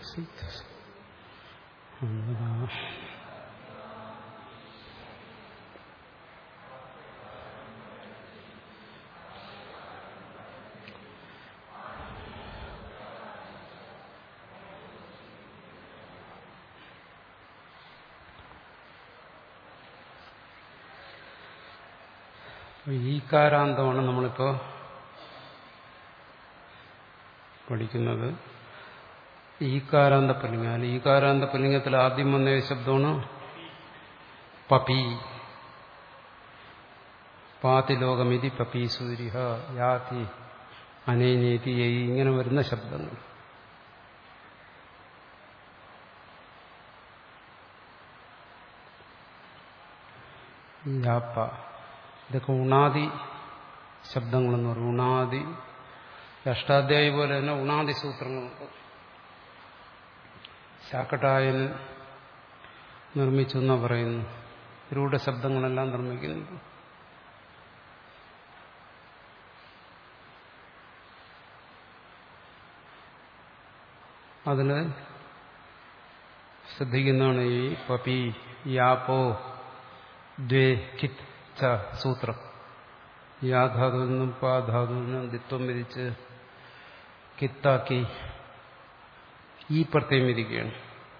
ഈകാരാന്തമാണ് നമ്മളിപ്പോ പഠിക്കുന്നത് ഈകാരാന്ത പുല്ലിംഗം അല്ല ഈകാരാന്ത പുല്ലിംഗത്തിൽ ആദ്യം വന്ന ശബ്ദമാണ് പപി പാതി ലോകമിതി പപി സൂര്യ യാതി അനേനേതി യയി ഇങ്ങനെ വരുന്ന ശബ്ദങ്ങൾ യാപ്പ ഇതൊക്കെ ഉണാദി ശബ്ദങ്ങളെന്ന് പറയും ഉണാദി അഷ്ടാധ്യായി പോലെ തന്നെ ഉണാദി സൂത്രങ്ങളുണ്ട് ശാക്കട്ടായൻ നിർമ്മിച്ചു എന്നാ പറയുന്നു ഇതിലൂടെ ശബ്ദങ്ങളെല്ലാം നിർമ്മിക്കുന്നത് അതിന് ശ്രദ്ധിക്കുന്നതാണ് ഈ പപി യാപ്പോ ദ്വേ കിത് ച സൂത്രം യാധാതുവിൽ നിന്നും പാധാതുവിൽ നിന്നും ദിത്വം വിധിച്ച് കിത്താക്കി ഈ പ്രത്യേകം വിധിക്കുകയാണ്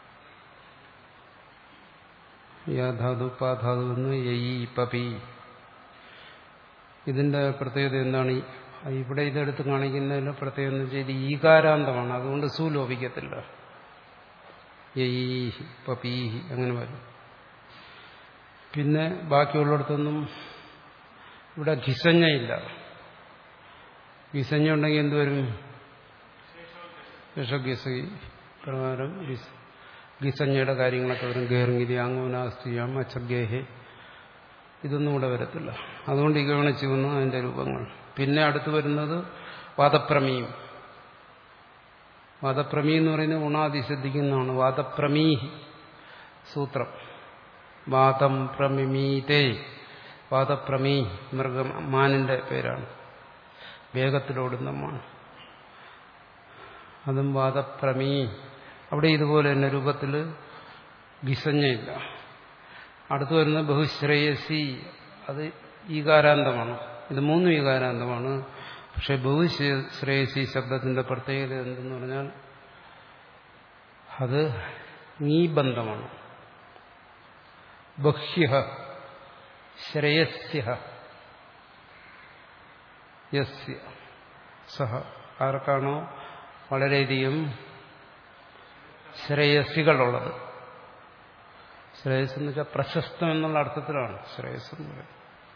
യാധാതു പാധാതു എന്ന് യയി പപി ഇതിന്റെ പ്രത്യേകത എന്താണ് ഇവിടെ ഇതെടുത്ത് കാണിക്കുന്നതിന് പ്രത്യേകത എന്ന് വെച്ചാൽ ഇത് ഈകാരാന്തമാണ് അതുകൊണ്ട് സുലോപിക്കത്തില്ല യയി പപി അങ്ങനെ വരും പിന്നെ ബാക്കിയുള്ളിടത്തൊന്നും ഇവിടെ ഘിസഞ്ഞയില്ല ഘിസഞ്ഞ ഉണ്ടെങ്കിൽ എന്തുവരും വിഷഗിസി പ്രകാരം ഗിസഞ്ഞയുടെ കാര്യങ്ങളൊക്കെ വരും ഗേർഗിരി അങ്ങോനാസ്തിയാം അച്ചഗേഹെ ഇതൊന്നും ഇവിടെ വരത്തില്ല അതുകൊണ്ട് ഈ ഗവണിച്ചു വന്നു അതിന്റെ രൂപങ്ങൾ പിന്നെ അടുത്ത് വരുന്നത് വാദപ്രമീം വാദപ്രമീ എന്ന് പറയുന്നത് ഉണാദി ശ്രദ്ധിക്കുന്നതാണ് വാദപ്രമീ സൂത്രം വാദം പ്രമിമീതേ വാദപ്രമീ മൃഗ മാനിന്റെ പേരാണ് വേഗത്തിലോടുന്ന മാൻ അതും വാദപ്രമീ അവിടെ ഇതുപോലെ തന്നെ രൂപത്തിൽ വിസഞ്ഞയില്ല അടുത്തു വരുന്ന ബഹുശ്രേയസി അത് ഈകാരാന്തമാണ് ഇത് മൂന്നും ഈകാരാന്തമാണ് പക്ഷെ ബഹുശ്രേയസി ശബ്ദത്തിന്റെ പ്രത്യേകത എന്തെന്ന് പറഞ്ഞാൽ അത് നീബന്ധമാണ് ബഹ്യ ശ്രേയസ്യ യസ്യ സഹ ആർക്കാണോ വളരെയധികം ശ്രേയസ്സികളുള്ളത് ശ്രേയസ് എന്ന് വെച്ചാൽ പ്രശസ്തം എന്നുള്ള അർത്ഥത്തിലാണ് ശ്രേയസ് എന്ന് പറയുന്നത്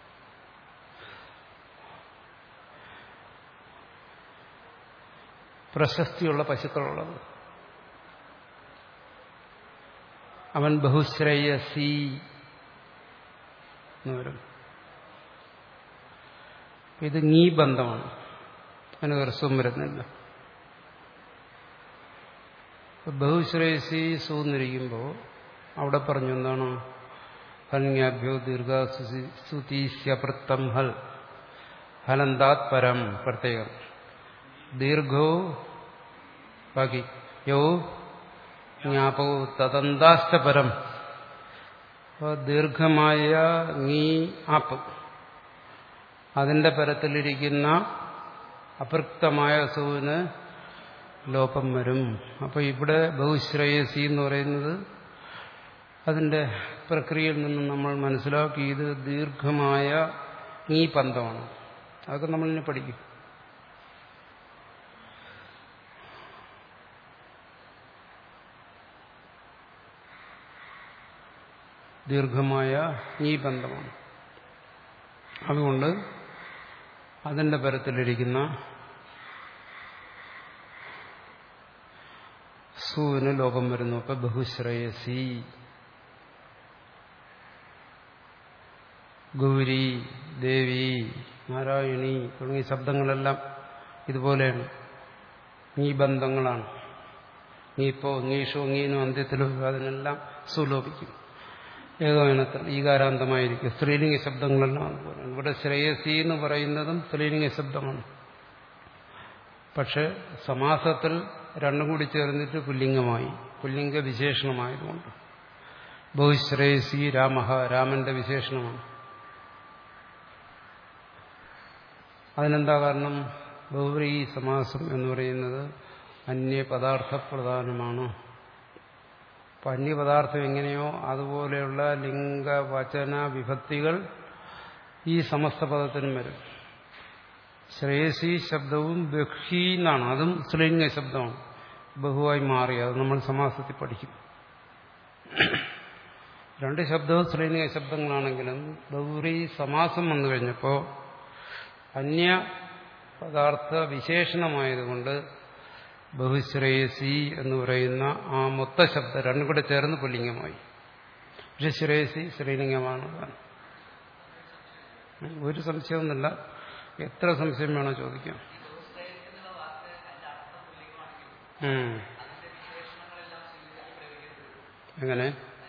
പ്രശസ്തിയുള്ള പശുക്കളുള്ളത് അവൻ ബഹുശ്രേയസി എന്ന് വരും ഇത് നീ ബന്ധമാണ് അതിന് ഹ്രസ്വം വരുന്നില്ല ബഹുശ്രേയസി സൂന്നിരിക്കുമ്പോൾ അവിടെ പറഞ്ഞു എന്താണ് ഹൽങ്യാഭ്യോ ദീർഘസുതീസ്യപൃത്തം ഹൽ ഹലന്താത് പരം പ്രത്യേകം ദീർഘോ ബാക്കി യോ ജ്ഞാപോ തദന്താശ്ച പരം ദീർഘമായ നീ ആപ്പ് അതിന്റെ പരത്തിലിരിക്കുന്ന അപൃക്തമായ സൂവിന് ലോപം വരും അപ്പൊ ഇവിടെ ബഹുശ്രേയസി എന്ന് പറയുന്നത് അതിന്റെ പ്രക്രിയയിൽ നിന്നും നമ്മൾ മനസ്സിലാക്കി ഇത് ദീർഘമായ ഈ പന്തമാണ് അതൊക്കെ നമ്മളിനെ പഠിക്കും ദീർഘമായ ഈ ബന്ധമാണ് അതുകൊണ്ട് അതിന്റെ പരത്തിലിരിക്കുന്ന സൂവിന് ലോകം വരുന്നു അപ്പൊ ബഹുശ്രേയസി ഗൗരി ദേവി നാരായണി തുടങ്ങിയ ശബ്ദങ്ങളെല്ലാം ഇതുപോലെയാണ് നീ ബന്ധങ്ങളാണ് നീപ്പോ നീഷോ നീനോ അന്ത്യത്തിലോ അതിനെല്ലാം സുലോപിക്കും ഏകോപനത്തിൽ ഈകാരാന്തമായിരിക്കും സ്ത്രീലിംഗ ശബ്ദങ്ങളെല്ലാം അതുപോലെ ഇവിടെ ശ്രേയസി എന്ന് പറയുന്നതും സ്ത്രീലിംഗ ശബ്ദമാണ് പക്ഷെ സമാസത്തിൽ രണ്ടും കൂടി ചേർന്നിട്ട് പുല്ലിംഗമായി പുല്ലിംഗ വിശേഷണമായതുകൊണ്ട് ബഹുശ്രേയസി രാമ രാമന്റെ വിശേഷണമാണ് അതിനെന്താ കാരണം ബഹുവ്രീ സമാസം എന്ന് പറയുന്നത് അന്യപദാർത്ഥ പ്രധാനമാണ് അപ്പം അന്യപദാർത്ഥം എങ്ങനെയോ അതുപോലെയുള്ള ലിംഗ വചന വിഭക്തികൾ ഈ സമസ്ത പദത്തിനും വരും ശ്രേയസി ശബ്ദവും ബഹ്വി എന്നാണ് അതും സ്ത്രീലിംഗ ശബ്ദമാണ് ബഹുവായി മാറി അത് നമ്മൾ സമാസത്തിൽ പഠിക്കും രണ്ട് ശബ്ദവും സ്ത്രീലിംഗ ശബ്ദങ്ങളാണെങ്കിലും ബഹുറി സമാസം വന്നു കഴിഞ്ഞപ്പോൾ അന്യ പദാർത്ഥ വിശേഷണമായതുകൊണ്ട് ബഹുശ്രേയസി എന്ന് പറയുന്ന ആ മൊത്ത ശബ്ദം രണ്ടും കൂടെ ചേർന്ന് പുല്ലിംഗമായി പക്ഷെ ശ്രേയസി സ്ത്രീലിംഗമാണ് ഒരു സംശയമൊന്നുമില്ല എത്ര സംശയം വേണോ ചോദിക്കാം ഉം. എങ്ങനെ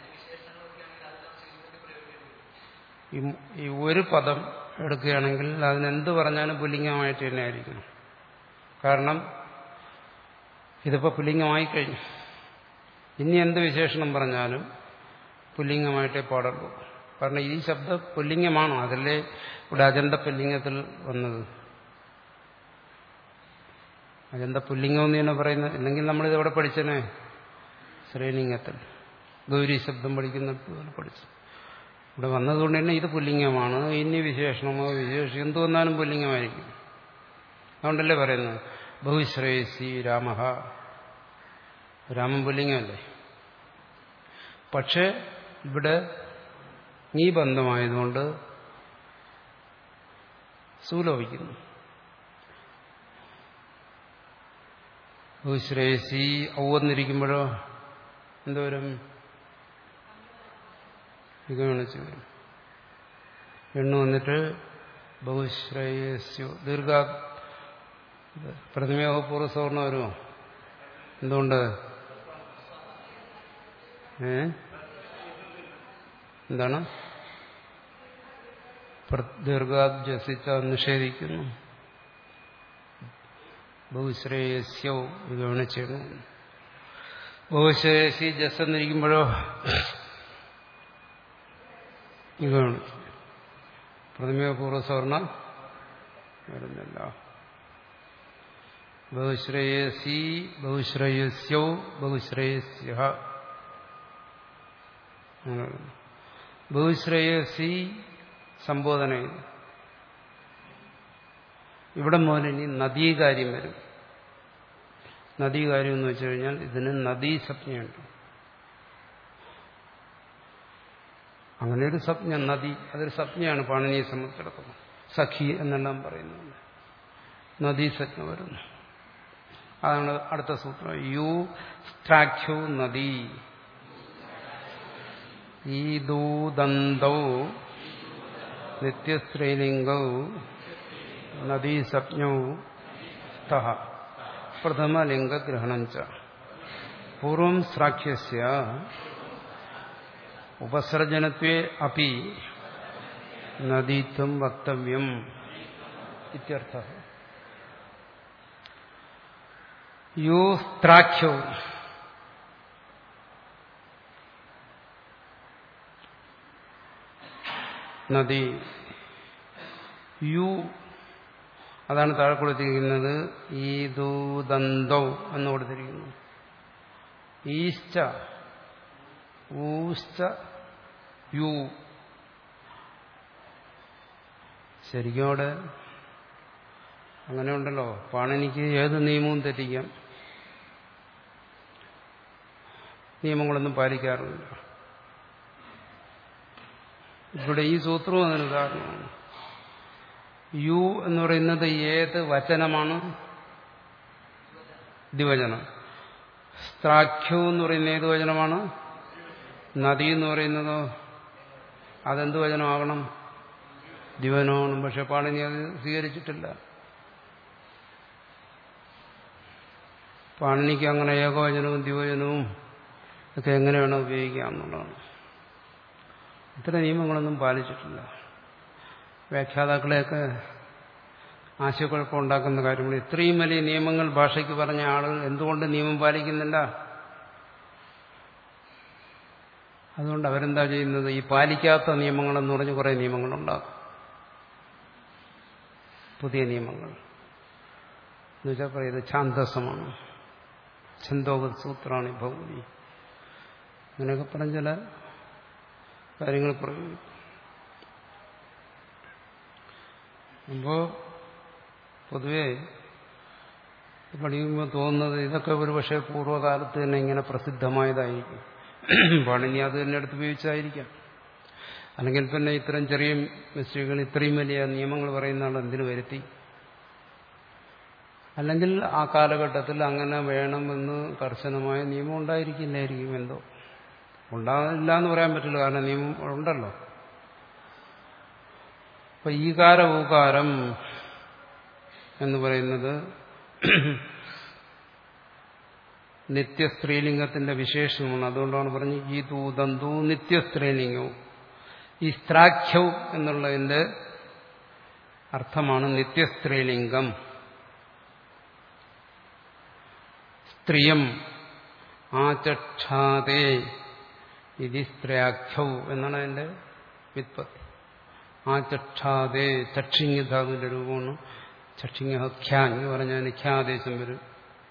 ഈ- ഈ ഒരു പദം എടുക്കുകയാണെങ്കിൽ അതിനെന്ത് പറഞ്ഞാലും പുല്ലിംഗമായിട്ട് തന്നെ ആയിരിക്കണം കാരണം ഇതിപ്പോൾ പുല്ലിംഗമായി കഴിഞ്ഞു ഇനി എന്ത് വിശേഷണം പറഞ്ഞാലും പുല്ലിംഗമായിട്ടേ പാടുള്ളൂ കാരണം ഈ ശബ്ദം പുല്ലിംഗമാണോ അതല്ലേ ഇവിടെ അജന്ത പുല്ലിംഗത്തിൽ വന്നത് അജന്ത പുല്ലിംഗം എന്ന് തന്നെ പറയുന്നത് അല്ലെങ്കിൽ നമ്മളിത് എവിടെ പഠിച്ചനെ ശ്രീലിംഗത്തിൽ ഗൗരി ശബ്ദം പഠിക്കുന്നിടത്ത് പഠിച്ചു ഇവിടെ വന്നതുകൊണ്ട് തന്നെ ഇത് പുല്ലിംഗമാണ് ഇനി വിശേഷണമോ വിശേഷം എന്തു വന്നാലും പുല്ലിംഗമായിരിക്കും അതുകൊണ്ടല്ലേ പറയുന്നത് ബഹുശ്രേയസി രാമ രാമൻ പുല്ലിംഗമല്ലേ പക്ഷെ ഇവിടെ ഈ ബന്ധമായതുകൊണ്ട് സൂലോപിക്കുന്നു ബഹുശ്രേയസി ഔവന്നിരിക്കുമ്പോഴോ എന്തോരം വിഗണിച്ചു വരും എണ്ണു വന്നിട്ട് ബഹുശ്രേയസ്യോ ദീർഘ പ്രതിമയോ പൂർവ്വസവർണ്ണ വരുമോ എന്തുകൊണ്ട് ഏ എന്താണ് ദീർഘാജസിച്ച നിഷേധിക്കുന്നു ബഹുശ്രേയസ്യോ വിഗണിച്ചു ബഹുശ്രേയസി ജസ് എന്നിരിക്കുമ്പോഴോ ഇതാണ് പ്രതിമയോ പൂർവ്വസവർണ വരുന്നില്ല ബഹുശ്രേയസി ബഹുശ്രേയസ്യോ ബഹുശ്രേയസ്യ ബഹുശ്രേയസി സംബോധന ചെയ്തു ഇവിടെ മുതൽ ഇനി നദീകാര്യം വരും നദീകാര്യം എന്ന് വെച്ചു കഴിഞ്ഞാൽ ഇതിന് നദീസജ്ഞയുണ്ട് അങ്ങനെ ഒരു സപ്ഞ നദി അതൊരു സപ്ഞയാണ് പാണിനിയെ സംബന്ധിച്ചിടത്തോളം സഖി എന്നെല്ലാം പറയുന്നുണ്ട് നദീസജ്ഞ വരുന്നു അതാണ് അടുത്ത സൂത്രം യു സ്ത്രാഖ്യു നദി ഈ ദൂതന്തൗ നിത്യസ്ത്രീലിംഗൗ നദീസജ്ഞൗ സ്തഃ പ്രഥമലിംഗഗ്രഹണം ച പൂർവം സ്രാഖ്യസ്യ ഉപസർജനത്വേ അപ്പി നദീത്വം വക്തവ്യം ഇത്യർത്ഥ യോ സ്ത്രാഖ്യോ നദി യു അതാണ് താഴെ കൊടുത്തിരിക്കുന്നത് ഈ ദൂതന്തോ എന്ന് കൊടുത്തിരിക്കുന്നു ഈശ്ച ഊശ്ച യു ശരിക്കും അവിടെ അങ്ങനെ ഉണ്ടല്ലോ പാണിനിക്ക് ഏത് നിയമവും തെറ്റിക്കാം നിയമങ്ങളൊന്നും പാലിക്കാറില്ല ഇവിടെ ഈ സൂത്രവും അതിന് ഉദാഹരണമാണ് യു എന്ന് പറയുന്നത് ഏത് വചനമാണ് ദ്വിവചനം സ്ത്രാഖ്യു എന്ന് പറയുന്ന ഏത് വചനമാണ് നദി എന്ന് പറയുന്നതോ അതെന്ത് വചനമാകണം ദിവനമാണ് പക്ഷെ പാണിനി അത് സ്വീകരിച്ചിട്ടില്ല പാണിനിക്ക് അങ്ങനെ ഏകവചനവും ദിവചനവും ഒക്കെ എങ്ങനെ വേണം ഉപയോഗിക്കാം എന്നുള്ളതാണ് ഇത്തരം നിയമങ്ങളൊന്നും പാലിച്ചിട്ടില്ല വ്യാഖ്യാതാക്കളെയൊക്കെ ആശയക്കുഴപ്പം ഉണ്ടാക്കുന്ന കാര്യങ്ങൾ ഇത്രയും വലിയ നിയമങ്ങൾ ഭാഷയ്ക്ക് പറഞ്ഞ ആളുകൾ എന്തുകൊണ്ട് നിയമം പാലിക്കുന്നില്ല അതുകൊണ്ട് അവരെന്താ ചെയ്യുന്നത് ഈ പാലിക്കാത്ത നിയമങ്ങളെന്ന് പറഞ്ഞ് കുറേ നിയമങ്ങളുണ്ടാകും പുതിയ നിയമങ്ങൾ എന്നുവെച്ചാൽ പറയുന്നത് ഛാന്തസമാണ് ഛന്തോപത് സൂത്രമാണ് ഈ ഭൗതി അങ്ങനെയൊക്കെ പറഞ്ഞ ചില കാര്യങ്ങൾ പറയും അപ്പോ പൊതുവെ പഠിക്കുമ്പോൾ തോന്നുന്നത് ഇതൊക്കെ ഒരു പക്ഷേ പൂർവ്വകാലത്ത് തന്നെ ഇങ്ങനെ പ്രസിദ്ധമായതായിരിക്കും പാണിനി അത് തന്നെ എടുത്ത് ഉപയോഗിച്ചായിരിക്കാം അല്ലെങ്കിൽ പിന്നെ ഇത്തരം ചെറിയ മിസ്റ്റേക്കുകൾ ഇത്രയും വലിയ നിയമങ്ങൾ പറയുന്ന ആൾ എന്തിനു വരുത്തി അല്ലെങ്കിൽ ആ കാലഘട്ടത്തിൽ അങ്ങനെ വേണമെന്ന് കർശനമായ നിയമം ഉണ്ടായിരിക്കില്ലായിരിക്കും എന്തോ ഉണ്ടാകില്ല എന്ന് പറയാൻ പറ്റില്ല കാരണം നിയമം ഉണ്ടല്ലോ അപ്പൊ ഈകാര ഊകാരം എന്ന് പറയുന്നത് നിത്യസ്ത്രീലിംഗത്തിന്റെ വിശേഷമാണ് അതുകൊണ്ടാണ് പറഞ്ഞ് ഈ തൂതന്തു നിത്യസ്ത്രീലിംഗവും ഈ സ്ത്രാഖ്യവും എന്നുള്ളതിന്റെ അർത്ഥമാണ് നിത്യസ്ത്രീലിംഗം സ്ത്രീയം ആചക്ഷാതേ ഇതി സ്ത്രീയാഖ്യൗ എന്നാണ് അതിന്റെ വിത്പത്തി ആചക്ഷാതേ ചക്ഷിങ് ധാതുവിന്റെ രൂപമാണ് ചക്ഷിങ് ഖ്യാ എന്ന് പറഞ്ഞാൽ ഖ്യാദേശം വരും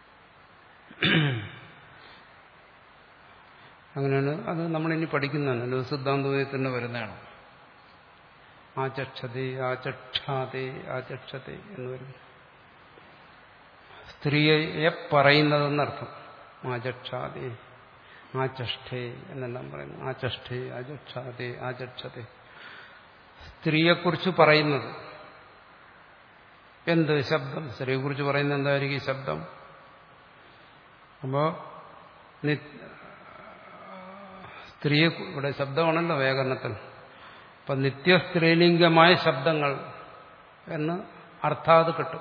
അങ്ങനെയാണ് അത് നമ്മളിനി പഠിക്കുന്നതാണ് സിദ്ധാന്തോദയത്തിന് വരുന്നതാണ് ആചക്ഷതേ ആചക്ഷാതേ ആചക്ഷതേ എന്ന് വരുന്നു സ്ത്രീയെ പറയുന്നതെന്നർത്ഥം ആചക്ഷാതേ ആചഷ്ഠേ എന്നെല്ലാം പറയുന്നു ആചഷ്ഠേ ആചക്ഷാതേ ആചക്ഷതേ സ്ത്രീയെക്കുറിച്ച് പറയുന്നത് എന്ത് ശബ്ദം സ്ത്രീയെക്കുറിച്ച് പറയുന്നത് എന്തായിരിക്കും ശബ്ദം അപ്പോ സ്ത്രീയെ ഇവിടെ ശബ്ദമാണല്ലോ വ്യാകരണത്തിൽ അപ്പൊ നിത്യസ്ത്രീലിംഗമായ ശബ്ദങ്ങൾ എന്ന് അർത്ഥാത് കിട്ടും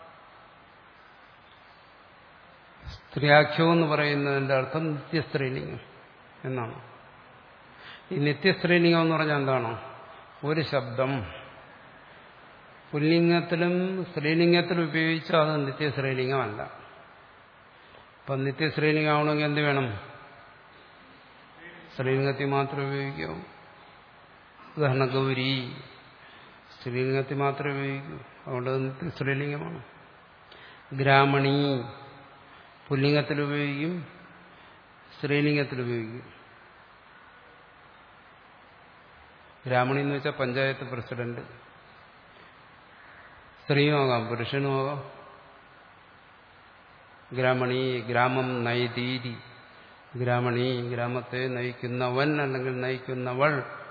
സ്ത്രീയാഖ്യം എന്ന് പറയുന്നതിന്റെ അർത്ഥം നിത്യസ്ത്രീലിംഗം എന്നാണ് ഈ നിത്യസ്ത്രീലിംഗം എന്ന് പറഞ്ഞാൽ എന്താണ് ഒരു ശബ്ദം പുല്ലിംഗത്തിലും സ്ത്രീലിംഗത്തിലും ഉപയോഗിച്ചാൽ അത് നിത്യസ്ത്രീലിംഗമല്ല അപ്പം നിത്യസ്ത്രീലിംഗമാവണമെങ്കിൽ എന്ത് വേണം സ്ത്രീലിംഗത്തിൽ മാത്രമേ ഉപയോഗിക്കൂ ഉദാഹരണം ഗൗരി സ്ത്രീലിംഗത്തിൽ മാത്രമേ ഉപയോഗിക്കൂ അതുകൊണ്ട് നിത്യ സ്ത്രീലിംഗമാണ് ഗ്രാമണി പുല്ലിംഗത്തിൽ ഉപയോഗിക്കും സ്ത്രീലിംഗത്തിൽ ഉപയോഗിക്കും ഗ്രാമണി എന്ന് വെച്ചാൽ പഞ്ചായത്ത് പ്രസിഡന്റ് സ്ത്രീയുമാകാം പുരുഷനുമാകാം ഗ്രാമണി ഗ്രാമം നയതീതി ഗ്രാമണി ഗ്രാമത്തെ നയിക്കുന്നവൻ അല്ലെങ്കിൽ നയിക്കുന്നവൾ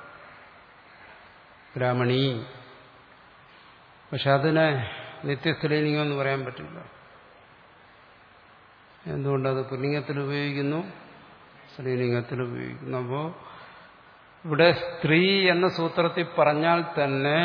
ഗ്രാമണി പക്ഷെ അതിനെ നിത്യസ്ത്രീലിംഗം എന്ന് പറയാൻ പറ്റില്ല എന്തുകൊണ്ടത് പുല്ലിംഗത്തിൽ ഉപയോഗിക്കുന്നു സ്ത്രീലിംഗത്തിൽ ഉപയോഗിക്കുന്നു അപ്പോൾ ഇവിടെ സ്ത്രീ എന്ന സൂത്രത്തിൽ പറഞ്ഞാൽ തന്നെ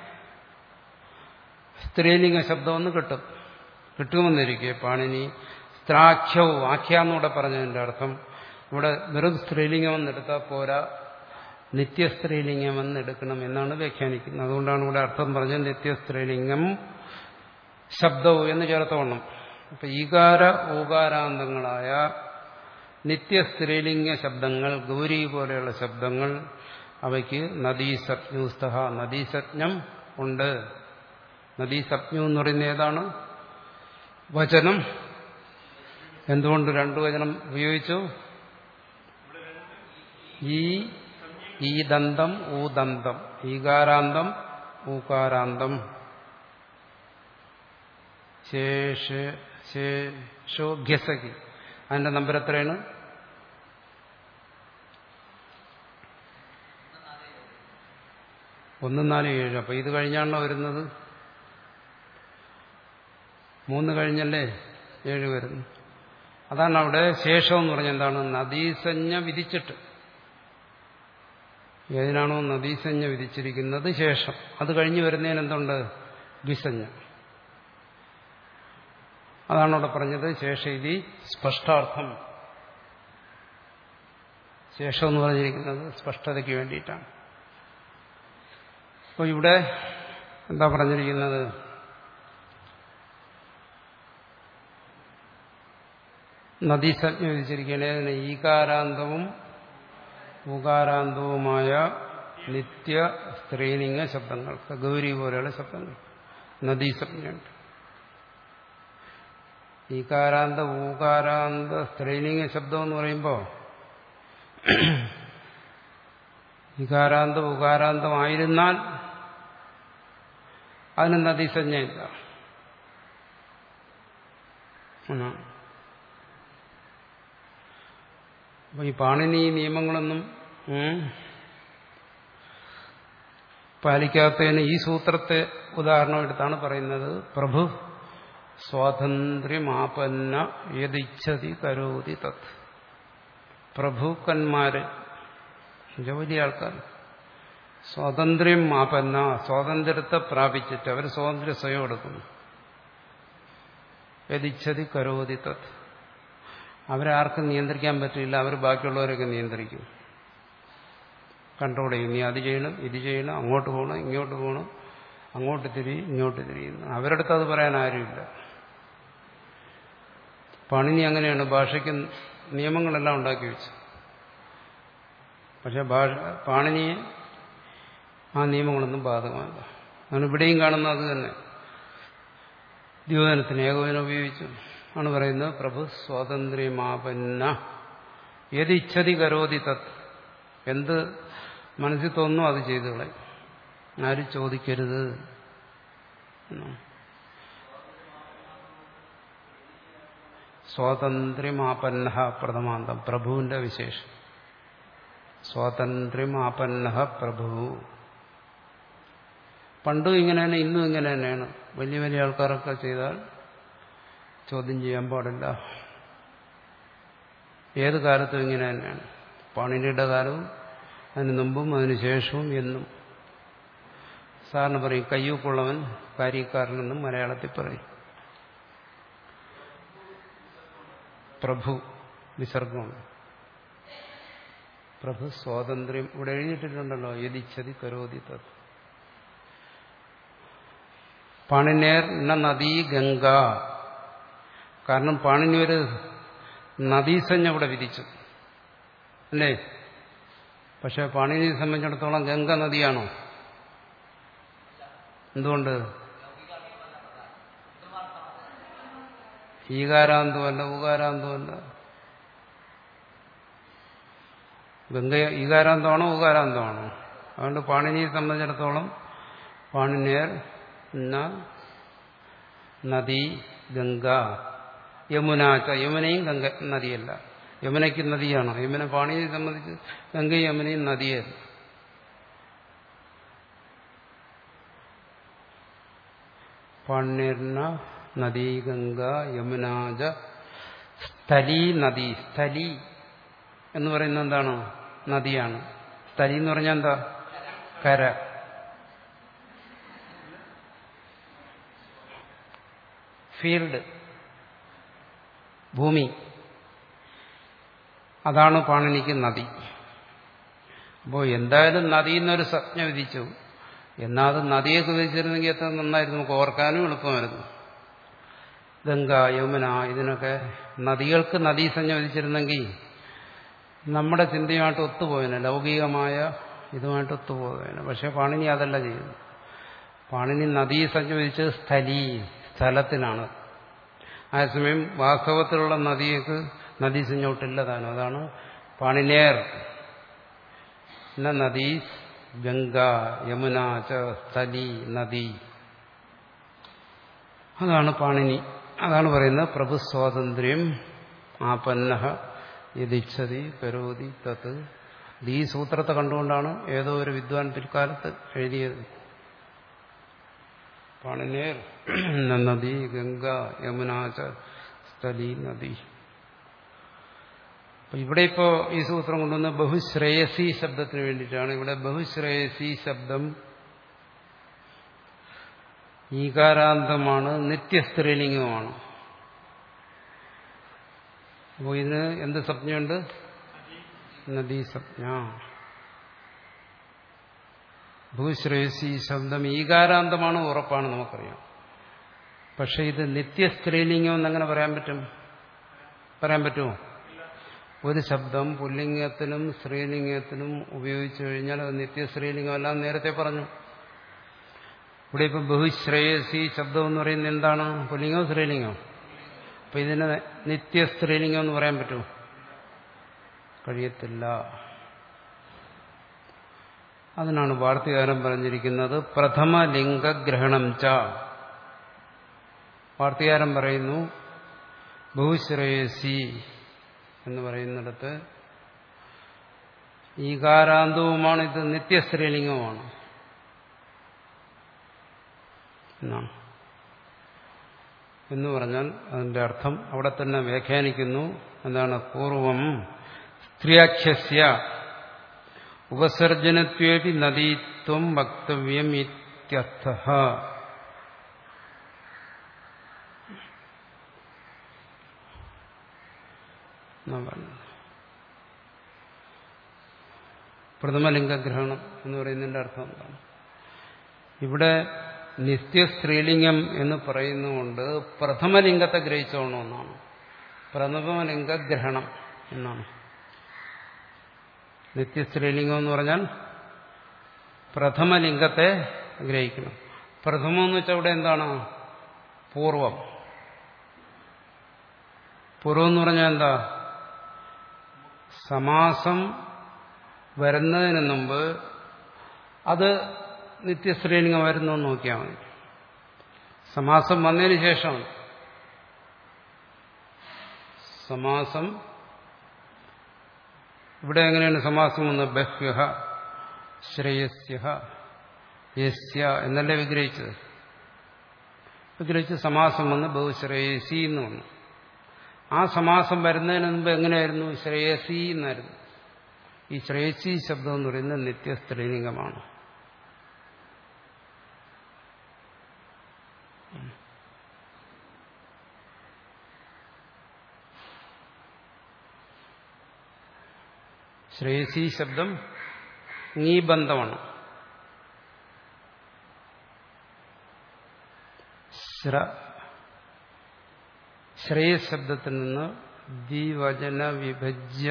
സ്ത്രീലിംഗ ശബ്ദമൊന്ന് കിട്ടും കിട്ടുമെന്നിരിക്കെ പാണിനി സ്ത്രാഖ്യവും ആഖ്യാന്നൂടെ പറഞ്ഞതിന്റെ അർത്ഥം ഇവിടെ വെറും സ്ത്രീലിംഗം എടുത്താൽ പോരാ നിത്യസ്ത്രീലിംഗം എടുക്കണം എന്നാണ് വ്യാഖ്യാനിക്കുന്നത് അതുകൊണ്ടാണ് ഇവിടെ അർത്ഥം പറഞ്ഞത് നിത്യസ്ത്രീലിംഗം ശബ്ദവും എന്ന് ചേർത്തോണം അപ്പൊ ഈകാര ഓകാരാന്തങ്ങളായ നിത്യസ്ത്രീലിംഗ ശബ്ദങ്ങൾ ഗൗരി പോലെയുള്ള ശബ്ദങ്ങൾ അവയ്ക്ക് നദീസജ്ഞുസ്തഹ നദീസജ്ഞം ഉണ്ട് നദീസജ്ഞു എന്ന് പറയുന്നത് ഏതാണ് വചനം എന്തുകൊണ്ട് രണ്ടു വചനം ഉപയോഗിച്ചു ഈ ഈ ദന്തം ഊദന്തം ഈകാരാന്തം ഊകാരാന്തം ശേഷോ ഘ്യസകി അതിന്റെ നമ്പർ എത്രയാണ് ഒന്ന് നാല് ഏഴ് അപ്പൊ ഇത് കഴിഞ്ഞാണല്ലോ വരുന്നത് മൂന്ന് കഴിഞ്ഞല്ലേ ഏഴ് വരുന്നു അതാണ് അവിടെ ശേഷം എന്ന് പറഞ്ഞ എന്താണ് നദീസഞ്ജ വിധിച്ചിട്ട് ഏതിനാണോ നദീസഞ്ജ വിധിച്ചിരിക്കുന്നത് ശേഷം അത് കഴിഞ്ഞ് വരുന്നതിന് എന്തുണ്ട് വിസഞ്ജ അതാണ് അവിടെ പറഞ്ഞത് ശേഷയിതി സ്പഷ്ടാർത്ഥം ശേഷം എന്ന് പറഞ്ഞിരിക്കുന്നത് സ്പഷ്ടതയ്ക്ക് വേണ്ടിയിട്ടാണ് അപ്പോൾ ഇവിടെ എന്താ പറഞ്ഞിരിക്കുന്നത് നദീസജ്ഞ വിധിച്ചിരിക്കുകയാണ് അതിന് ഈകാരാന്തവും ഉകാരാന്തവുമായ നിത്യ സ്ത്രീലിംഗ ശബ്ദങ്ങൾക്ക് ഗൗരി പോലെയുള്ള ശബ്ദങ്ങൾ നദീസജ്ഞയുണ്ട് ഈകാരാന്ത ഊകാരാന്ത സ്ത്രീലിംഗ ശബ്ദം എന്ന് പറയുമ്പോൾ വികാരാന്തം ഉകാരാന്തമായിരുന്നാൽ അതിന് നദീസഞ്ജയില്ല അപ്പൊ ഈ പാണിനി നിയമങ്ങളൊന്നും പാലിക്കാത്തതിന് ഈ സൂത്രത്തെ ഉദാഹരണം എടുത്താണ് പറയുന്നത് പ്രഭു സ്വാതന്ത്ര്യമാപന്ന യതിച്ഛതി കരോതി തത് പ്രഭുക്കന്മാര് വലിയ ആൾക്കാർ സ്വാതന്ത്ര്യം മാപന്ന സ്വാതന്ത്ര്യത്തെ പ്രാപിച്ചിട്ട് അവർ സ്വാതന്ത്ര്യം സ്വയം എടുക്കുന്നു യതിച്ഛതി കരോതി തത് അവരെ ആർക്കും നിയന്ത്രിക്കാൻ പറ്റില്ല അവർ ബാക്കിയുള്ളവരൊക്കെ നിയന്ത്രിക്കും കൺട്രോൾ ചെയ്യും നീ അത് ചെയ്യണം ഇത് ചെയ്യണം അങ്ങോട്ട് പോകണം ഇങ്ങോട്ട് പോകണം അങ്ങോട്ട് തിരി ഇങ്ങോട്ട് തിരിയുന്നു അവരടുത്ത് അത് പറയാൻ ആരുമില്ല പണിനി അങ്ങനെയാണ് ഭാഷയ്ക്ക് നിയമങ്ങളെല്ലാം ഉണ്ടാക്കി വെച്ചു പക്ഷെ ഭാഷ പാണിനിയെ ആ നിയമങ്ങളൊന്നും ബാധകമല്ല അങ്ങനെ ഇവിടെയും കാണുന്ന അത് തന്നെ ദ്യോതനത്തിന് ഏകോപനം ഉപയോഗിച്ചു ആണ് പറയുന്നത് പ്രഭു സ്വാതന്ത്ര്യമാപന്ന യതിച്ഛതി കരോതി തത് എന്ത് മനസ്സിൽ തോന്നുന്നു അത് ചെയ്തു കളയും ആരും ചോദിക്കരുത് സ്വാതന്ത്ര്യമാപന്ന പ്രഥമാന്തം പ്രഭുവിന്റെ വിശേഷം സ്വാതന്ത്ര്യമാപന്ന പ്രഭു പണ്ടും ഇങ്ങനെ തന്നെ ഇന്നും ഇങ്ങനെ തന്നെയാണ് വലിയ വലിയ ആൾക്കാരൊക്കെ ചെയ്താൽ ചോദ്യം ചെയ്യാൻ പാടില്ല ഏത് കാലത്തും ഇങ്ങനെ തന്നെയാണ് പാണിനിയുടെ കാലവും അതിന് മുമ്പും അതിന് ശേഷവും എന്നും സാറിന് പറയും കയ്യൂക്കുള്ളവൻ കാര്യക്കാരനെന്നും മലയാളത്തിൽ പറയും പ്രഭു വിസർഗമുണ്ട് പ്രഭു സ്വാതന്ത്ര്യം ഇവിടെ എഴുതിയിട്ടുണ്ടല്ലോ യതിച്ചതി കരോതി തത് പാണിനേർ ന നദീ ഗംഗ കാരണം പാണിനി ഒരു നദീസഞ്ജ ഇവിടെ വിധിച്ചു അല്ലേ പക്ഷെ പാണിനിയെ സംബന്ധിച്ചിടത്തോളം ഗംഗ നദിയാണോ എന്തുകൊണ്ട് ഈകാരാന്തമല്ല ഊകാരാന്തമല്ല ഗംഗ ഈകാരാന്തമാണോ ഊകാരാന്തമാണോ അതുകൊണ്ട് പാണിനിയെ സംബന്ധിച്ചിടത്തോളം പാണിനേർ എന്ന നദി ഗംഗ യമുനാച്ച യമുനയും ഗംഗ നദിയല്ല യമുനയ്ക്ക് നദിയാണോ യമുന പാണിയെ സംബന്ധിച്ച് ഗംഗയും യമുനയും നദിയല്ല പാണ്യർണ നദീ ഗംഗ യമുനാജ സ്ഥലി നദി സ്ഥലി എന്ന് പറയുന്നത് എന്താണ് നദിയാണ് സ്ഥലി എന്ന് പറഞ്ഞാൽ എന്താ കര ഫീൽഡ് ഭൂമി അതാണ് പാണിനിക്ക് നദി അപ്പോൾ എന്തായാലും നദി എന്നൊരു സംജ്ഞ വിധിച്ചു എന്നാൽ അത് നദിയൊക്കെ വിധിച്ചിരുന്നെങ്കിൽ എത്ര നന്നായിരുന്നു നമുക്ക് ഓർക്കാനും എളുപ്പമായിരുന്നു ഗംഗ യമുന ഇതിനൊക്കെ നദികൾക്ക് നദീസഞ്ജ വിധിച്ചിരുന്നെങ്കിൽ നമ്മുടെ ചിന്തയുമായിട്ട് ഒത്തുപോയനെ ലൗകികമായ ഇതുമായിട്ട് ഒത്തുപോയനെ പക്ഷെ പാണിനി അതല്ല ചെയ്യുന്നത് പാണിനി നദീസഞ്ജ വിധിച്ചത് സ്ഥലി സ്ഥലത്തിനാണ് അതേസമയം വാസ്തവത്തിലുള്ള നദിയൊക്കെ നദീസഞ്ജോട്ടില്ല താനും അതാണ് പാണിനേർ എന്ന നദി ഗംഗ യമുന ച സ്ഥലി നദി അതാണ് പാണിനി അതാണ് പറയുന്നത് പ്രഭു സ്വാതന്ത്ര്യം ആപന്ന യതിച്ഛതി കരോതി തത്ത് ഈ സൂത്രത്തെ കണ്ടുകൊണ്ടാണ് ഏതോ ഒരു വിദ്വാൻ പിൽക്കാലത്ത് എഴുതിയത് പാണിനേർ നദി ഗംഗ യമുനാച സ്ഥലി നദി അപ്പൊ ഇവിടെ ഇപ്പോ ഈ സൂത്രം കൊണ്ടുവന്ന ബഹുശ്രേയസി ശബ്ദത്തിന് വേണ്ടിയിട്ടാണ് ഇവിടെ ബഹുശ്രേയസി ശബ്ദം ഈകാരാന്തമാണ് നിത്യസ്ത്രീലിംഗമാണ് അപ്പോൾ ഇതിന് എന്ത് സംജ്ഞയുണ്ട് നദീസജ്ഞ ഭൂശ്രേയസി ശബ്ദം ഈകാരാന്തമാണ് ഉറപ്പാണ് നമുക്കറിയാം പക്ഷെ ഇത് നിത്യസ്ത്രീലിംഗം എന്നങ്ങനെ പറയാൻ പറ്റും പറയാൻ പറ്റുമോ ഒരു ശബ്ദം പുല്ലിംഗത്തിനും സ്ത്രീലിംഗത്തിനും ഉപയോഗിച്ചു കഴിഞ്ഞാൽ അത് നിത്യസ്ത്രീലിംഗമല്ല എന്ന് നേരത്തെ പറഞ്ഞു ഇവിടെ ഇപ്പം ബഹുശ്രേയസി ശബ്ദം എന്ന് പറയുന്നത് എന്താണ് പുല്ലിംഗം സ്ത്രീലിംഗം അപ്പൊ ഇതിന് നിത്യസ്ത്രീലിംഗം എന്ന് പറയാൻ പറ്റുമോ കഴിയത്തില്ല അതിനാണ് വാർത്തകാരൻ പറഞ്ഞിരിക്കുന്നത് പ്രഥമ ലിംഗഗ്രഹണം ച വാർത്തകാരൻ പറയുന്നു ബഹുശ്രേയസി എന്ന് പറയുന്നിടത്ത് ഈകാരാന്തവുമാണ് ഇത് നിത്യസ്ത്രീലിംഗമാണ് എന്നാണ് എന്ന് പറഞ്ഞാൽ അതിന്റെ അർത്ഥം അവിടെ തന്നെ വ്യാഖ്യാനിക്കുന്നു എന്താണ് പൂർവം സ്ത്രീയാഖ്യസ്യ ഉപസർജനത്വേപി നദീത്വം വക്തവ്യം ഇത്യർത്ഥ പ്രഥമലിംഗഗ്രഹണം എന്ന് പറയുന്നതിന്റെ അർത്ഥം എന്താണ് ഇവിടെ നിത്യസ്ത്രീലിംഗം എന്ന് പറയുന്നതുകൊണ്ട് പ്രഥമലിംഗത്തെ ഗ്രഹിച്ചോണമെന്നാണ് പ്രഥമലിംഗഗ്രഹണം എന്നാണ് നിത്യസ്ത്രീലിംഗം എന്ന് പറഞ്ഞാൽ പ്രഥമലിംഗത്തെ ഗ്രഹിക്കണം പ്രഥമം എന്ന് വെച്ചാൽ ഇവിടെ എന്താണ് പൂർവം പൂർവം എന്ന് പറഞ്ഞാൽ എന്താ സമാസം വരുന്നതിന് മുമ്പ് അത് നിത്യസ്ത്രീലിംഗം വരുന്നു എന്ന് നോക്കിയാൽ മതി സമാസം വന്നതിന് ശേഷം സമാസം ഇവിടെ എങ്ങനെയാണ് സമാസം വന്നത് ബഹ്യഹ ശ്രേയസ്യ യസ്യ എന്നല്ലേ വിഗ്രഹിച്ചത് വിഗ്രഹിച്ച് സമാസം വന്ന് ബഹുശ്രേയസി എന്ന് വന്നു ആ സമാസം വരുന്നതിന് മുമ്പ് എങ്ങനെയായിരുന്നു ശ്രേയസി എന്നായിരുന്നു ഈ ശ്രേയസി ശബ്ദം എന്ന് പറയുന്നത് നിത്യസ്ത്രീലിംഗമാണ് ശ്രേയസി ശബ്ദം നീബന്ധമാണ് ശ്രേയസ് ശബ്ദത്തിൽ നിന്ന് ദ്വിവചന വിഭജ്യ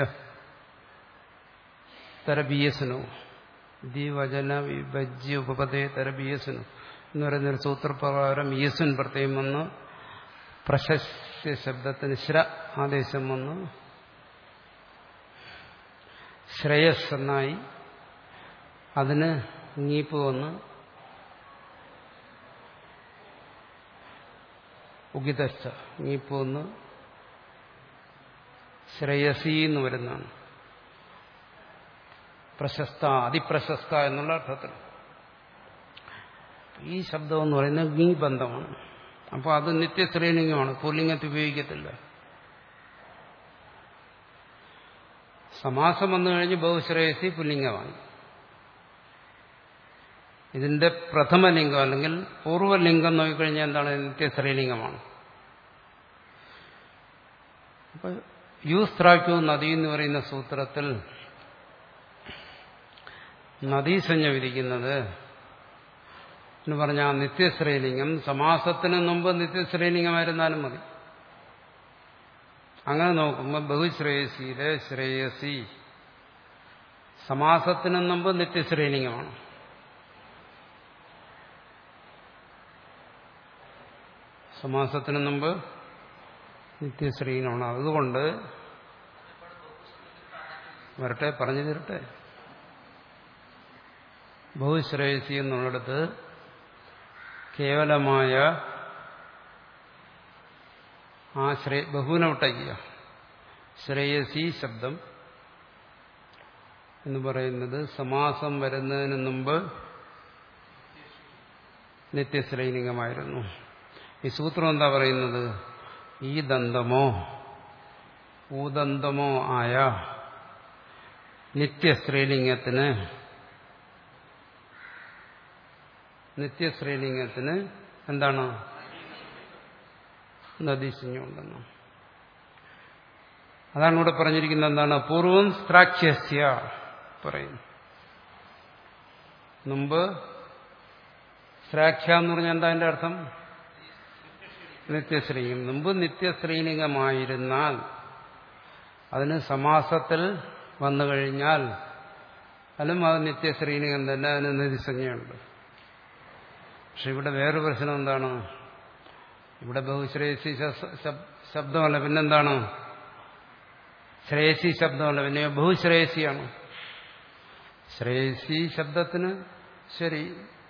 തരബീയസനു ദ്വിവചന വിഭജ്യ ഉപപദേ തരബീയസനു എന്ന് പറയുന്നൊരു സൂത്രപ്രകാരം യസുൻ പ്രത്യേകം വന്ന് പ്രശസ്യ ശബ്ദത്തിന് ശ്ര ആദേശം വന്ന് ശ്രേയസ് എന്നായി അതിന് നീപ്പ് വന്ന് ഉഗിതശ്ച നീപ്പ് വന്ന് ശ്രേയസി എന്ന് വരുന്നതാണ് പ്രശസ്ത അതിപ്രശസ്ത എന്നുള്ള അർത്ഥത്തിൽ ഈ ശബ്ദം എന്ന് പറയുന്നത് ഗീ ബന്ധമാണ് അപ്പോൾ അത് നിത്യശ്രീലിംഗമാണ് പുല്ലിംഗത്തിൽ ഉപയോഗിക്കത്തില്ല സമാസം വന്നു കഴിഞ്ഞ് ബഹുശ്രേയസി പുല്ലിംഗമാണ് ഇതിന്റെ പ്രഥമലിംഗം അല്ലെങ്കിൽ പൂർവ്വലിംഗം നോക്കിക്കഴിഞ്ഞാൽ എന്താണ് നിത്യശ്രീലിംഗമാണ് അപ്പൊ യൂസ്ത്രാക്യു നദി എന്ന് പറയുന്ന സൂത്രത്തിൽ നദീസഞ്ജ വിധിക്കുന്നത് എന്ന് പറഞ്ഞാൽ നിത്യശ്രീലിംഗം സമാസത്തിന് മുമ്പ് നിത്യശ്രീലിംഗമായിരുന്നാലും മതി അങ്ങനെ നോക്കുമ്പോൾ ബഹുശ്രേയസിയിലെ ശ്രേയസി സമാസത്തിന് മുമ്പ് നിത്യശ്രീലിംഗമാണ് സമാസത്തിന് മുമ്പ് നിത്യശ്രീലിംഗമാണ് അതുകൊണ്ട് വരട്ടെ പറഞ്ഞു തരട്ടെ ബഹുശ്രേയസി എന്നുള്ളിടത്ത് കേവലമായ ആ ശ്രേ ബഹുവിനൊട്ടയ്യ ശ്രേയസി ശബ്ദം എന്ന് പറയുന്നത് സമാസം വരുന്നതിന് മുമ്പ് നിത്യശ്രൈലിംഗമായിരുന്നു ഈ സൂത്രം എന്താ പറയുന്നത് ഈ ദന്തമോ ഊദന്തമോ ആയ നിത്യശ്രീലിംഗത്തിന് നിത്യശ്രീലിംഗത്തിന് എന്താണ് നദീശഞ്ഞുണ്ടെന്ന് അതാണ് ഇവിടെ പറഞ്ഞിരിക്കുന്നത് എന്താണ് പൂർവം സ്ത്രാക്ഷ്യസ്യ പറയുന്നു മുമ്പ് ശ്രാഖ്യ എന്ന് പറഞ്ഞാൽ എന്താ അതിന്റെ അർത്ഥം നിത്യശ്രീലിംഗം മുമ്പ് നിത്യശ്രീലിംഗമായിരുന്നാൽ അതിന് സമാസത്തിൽ വന്നു കഴിഞ്ഞാൽ അതിലും അത് നിത്യശ്രീനികം തന്നെ അതിന് നിധിസഞ്ജയുണ്ട് പക്ഷെ ഇവിടെ വേറൊരു പ്രശ്നം എന്താണ് ഇവിടെ ബഹുശ്രേയസി ശബ്ദമല്ല പിന്നെന്താണ് ശ്രേയസി ശബ്ദമല്ല പിന്നെ ബഹുശ്രേയസിയാണ് ശ്രേയസി ശബ്ദത്തിന് ശരി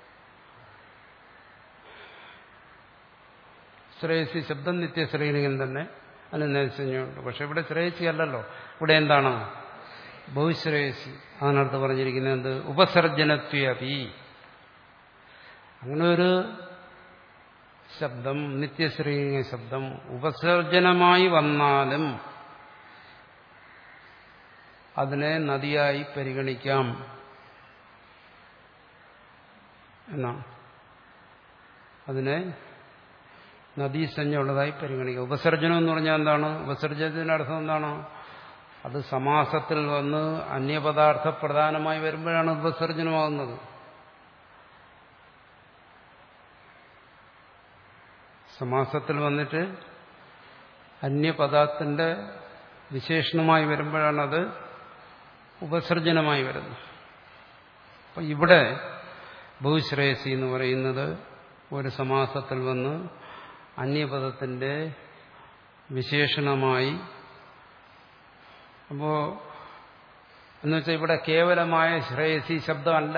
ശ്രേയസി ശബ്ദം നിത്യശ്രീനികൻ തന്നെ അതിന് നിത്യസഞ്ജയുണ്ട് പക്ഷെ ഇവിടെ ശ്രേയസി അല്ലല്ലോ ഇവിടെ എന്താണ് ബഹുശ്രേയസി അതിനടുത്ത് പറഞ്ഞിരിക്കുന്നത് എന്ത് ഉപസർജനത്വപി അങ്ങനെ ഒരു ശബ്ദം നിത്യശ്രീലിംഗ ശബ്ദം ഉപസർജനമായി വന്നാലും അതിനെ നദിയായി പരിഗണിക്കാം എന്നാണ് അതിനെ നദീസഞ്ജയുള്ളതായി പരിഗണിക്കാം ഉപസർജനം എന്ന് പറഞ്ഞാൽ എന്താണ് ഉപസർജനത്തിന്റെ അർത്ഥം എന്താണ് അത് സമാസത്തിൽ വന്ന് അന്യപദാർത്ഥ പ്രധാനമായി വരുമ്പോഴാണ് ഉപസർജനമാകുന്നത് സമാസത്തിൽ വന്നിട്ട് അന്യപദാർത്ഥത്തിന്റെ വിശേഷണമായി വരുമ്പോഴാണത് ഉപസർജനമായി വരുന്നത് അപ്പം ഇവിടെ ബഹുശ്രേയസി എന്ന് പറയുന്നത് ഒരു സമാസത്തിൽ വന്ന് അന്യപദത്തിന്റെ വിശേഷണമായി അപ്പോ എന്നുവെച്ചാൽ ഇവിടെ കേവലമായ ശ്രേയസി ശബ്ദമല്ല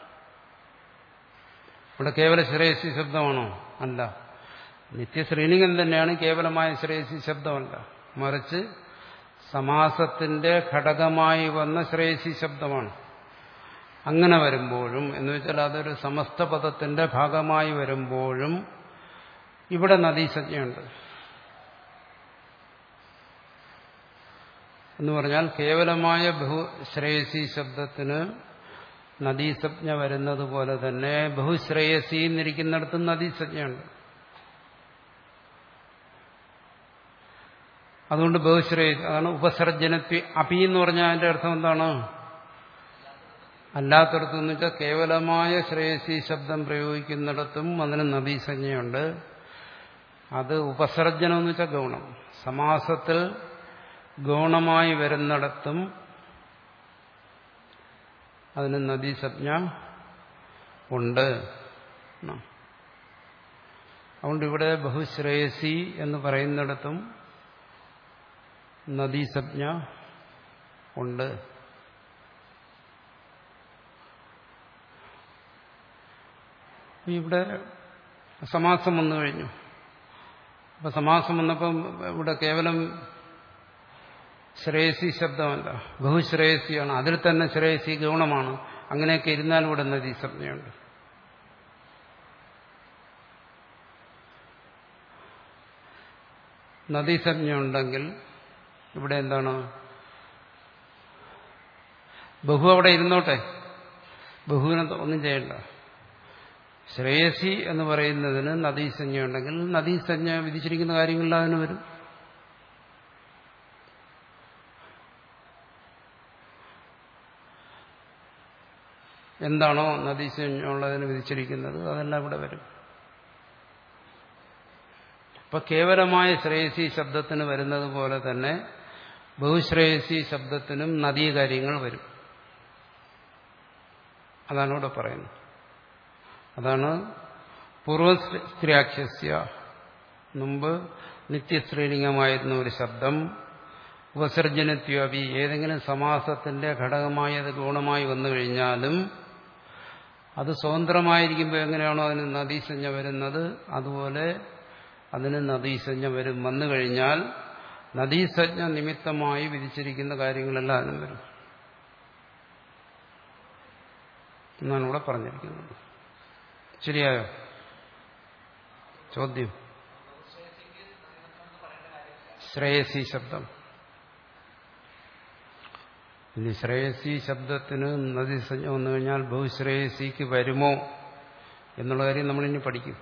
ഇവിടെ കേവല ശ്രേയസി ശബ്ദമാണോ അല്ല നിത്യശ്രീനികൻ തന്നെയാണ് കേവലമായ ശ്രേയസി ശബ്ദമല്ല മറിച്ച് സമാസത്തിന്റെ ഘടകമായി വന്ന ശ്രേയസി ശബ്ദമാണ് അങ്ങനെ വരുമ്പോഴും എന്ന് വെച്ചാൽ അതൊരു സമസ്ത പദത്തിന്റെ ഭാഗമായി വരുമ്പോഴും ഇവിടെ നദീസജ്ഞയുണ്ട് എന്ന് പറഞ്ഞാൽ കേവലമായ ബഹുശ്രേയസി ശബ്ദത്തിന് നദീസജ്ഞ വരുന്നത് പോലെ തന്നെ ബഹുശ്രേയസി എന്നിരിക്കുന്നിടത്തും നദീസജ്ഞയുണ്ട് അതുകൊണ്ട് ബഹുശ്രേയസ് അതാണ് ഉപസർജനത്വ അപി എന്ന് പറഞ്ഞാൽ അതിന്റെ അർത്ഥം എന്താണ് അല്ലാത്തടത്തും എന്ന് വെച്ചാൽ കേവലമായ ശ്രേയസി ശബ്ദം പ്രയോഗിക്കുന്നിടത്തും അതിന് നദീസഞ്ജയുണ്ട് അത് ഉപസർജനം എന്ന് വെച്ചാൽ ഗൗണം സമാസത്തിൽ ഗൗണമായി വരുന്നിടത്തും അതിന് നദീസജ്ഞ ഉണ്ട് അതുകൊണ്ട് ഇവിടെ ബഹുശ്രേയസി എന്ന് പറയുന്നിടത്തും നദീസജ്ഞ ഉണ്ട് ഇവിടെ സമാസം വന്നു കഴിഞ്ഞു അപ്പൊ സമാസം വന്നപ്പം ഇവിടെ കേവലം ശ്രേയസി ശബ്ദമല്ല ബഹുശ്രേയസിയാണ് അതിൽ തന്നെ ശ്രേയസി ഗുണമാണ് അങ്ങനെയൊക്കെ ഇരുന്നാലും ഇവിടെ നദീസജ്ഞയുണ്ട് നദീസജ്ഞ ഉണ്ടെങ്കിൽ ഇവിടെ എന്താണ് ബഹു അവിടെ ഇരുന്നോട്ടെ ബഹുവിനെ ഒന്നും ചെയ്യണ്ട ശ്രേയസി എന്ന് പറയുന്നതിന് നദീസഞ്ജ ഉണ്ടെങ്കിൽ നദീസഞ്ജ വിധിച്ചിരിക്കുന്ന കാര്യങ്ങളിൽ അതിന് വരും എന്താണോ നദീസഞ്ജ ഉള്ളതിന് വിധിച്ചിരിക്കുന്നത് അതെല്ലാം ഇവിടെ വരും അപ്പൊ കേവലമായ ശ്രേയസി ശബ്ദത്തിന് വരുന്നത് പോലെ തന്നെ ബഹുശ്രേയസി ശബ്ദത്തിനും നദീ കാര്യങ്ങൾ വരും അതാണ് ഇവിടെ പറയുന്നത് അതാണ് പൂർവസ്ത്രീയാഖ്യസ്യ മുമ്പ് നിത്യശ്രീലിംഗമായിരുന്ന ഒരു ശബ്ദം ഉപസർജനത്വപി ഏതെങ്കിലും സമാസത്തിന്റെ ഘടകമായി അത് ഗുണമായി വന്നു കഴിഞ്ഞാലും അത് സ്വതന്ത്രമായിരിക്കുമ്പോൾ എങ്ങനെയാണോ അതിന് നദീസഞ്ജ വരുന്നത് അതുപോലെ അതിന് നദീസഞ്ജ വരും വന്നു കഴിഞ്ഞാൽ നദീസജ്ഞ നിമിത്തമായി വിധിച്ചിരിക്കുന്ന കാര്യങ്ങളെല്ലാം അതിനും വരും എന്നാണ് ഇവിടെ പറഞ്ഞിരിക്കുന്നത് ശരിയായോ ചോദ്യം ശ്രേയസി ശബ്ദം ഇനി ശ്രേയസി ശബ്ദത്തിന് നദീസഞ്ജ വന്നു കഴിഞ്ഞാൽ ബഹുശ്രേയസിക്ക് വരുമോ എന്നുള്ള കാര്യം നമ്മളിനി പഠിക്കും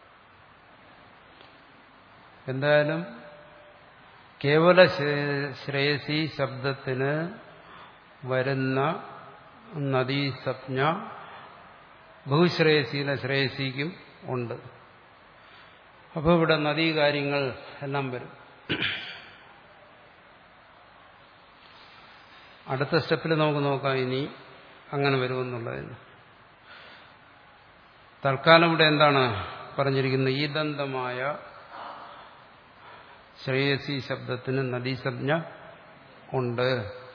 എന്തായാലും കേവല ശ്രേയസി ശബ്ദത്തിന് വരുന്ന നദീസജ്ഞ ബഹുശ്രേയസിയിലെ ശ്രേയസിക്കും ഉണ്ട് അപ്പോൾ ഇവിടെ നദീകാര്യങ്ങൾ എല്ലാം വരും അടുത്ത സ്റ്റെപ്പിൽ നമുക്ക് നോക്കാം ഇനി അങ്ങനെ വരുമെന്നുള്ളതിന് തൽക്കാലം ഇവിടെ എന്താണ് പറഞ്ഞിരിക്കുന്നത് ഈ ദന്തമായ ശ്രേയസി ശബ്ദത്തിന് നദീസജ്ഞ ഉണ്ട്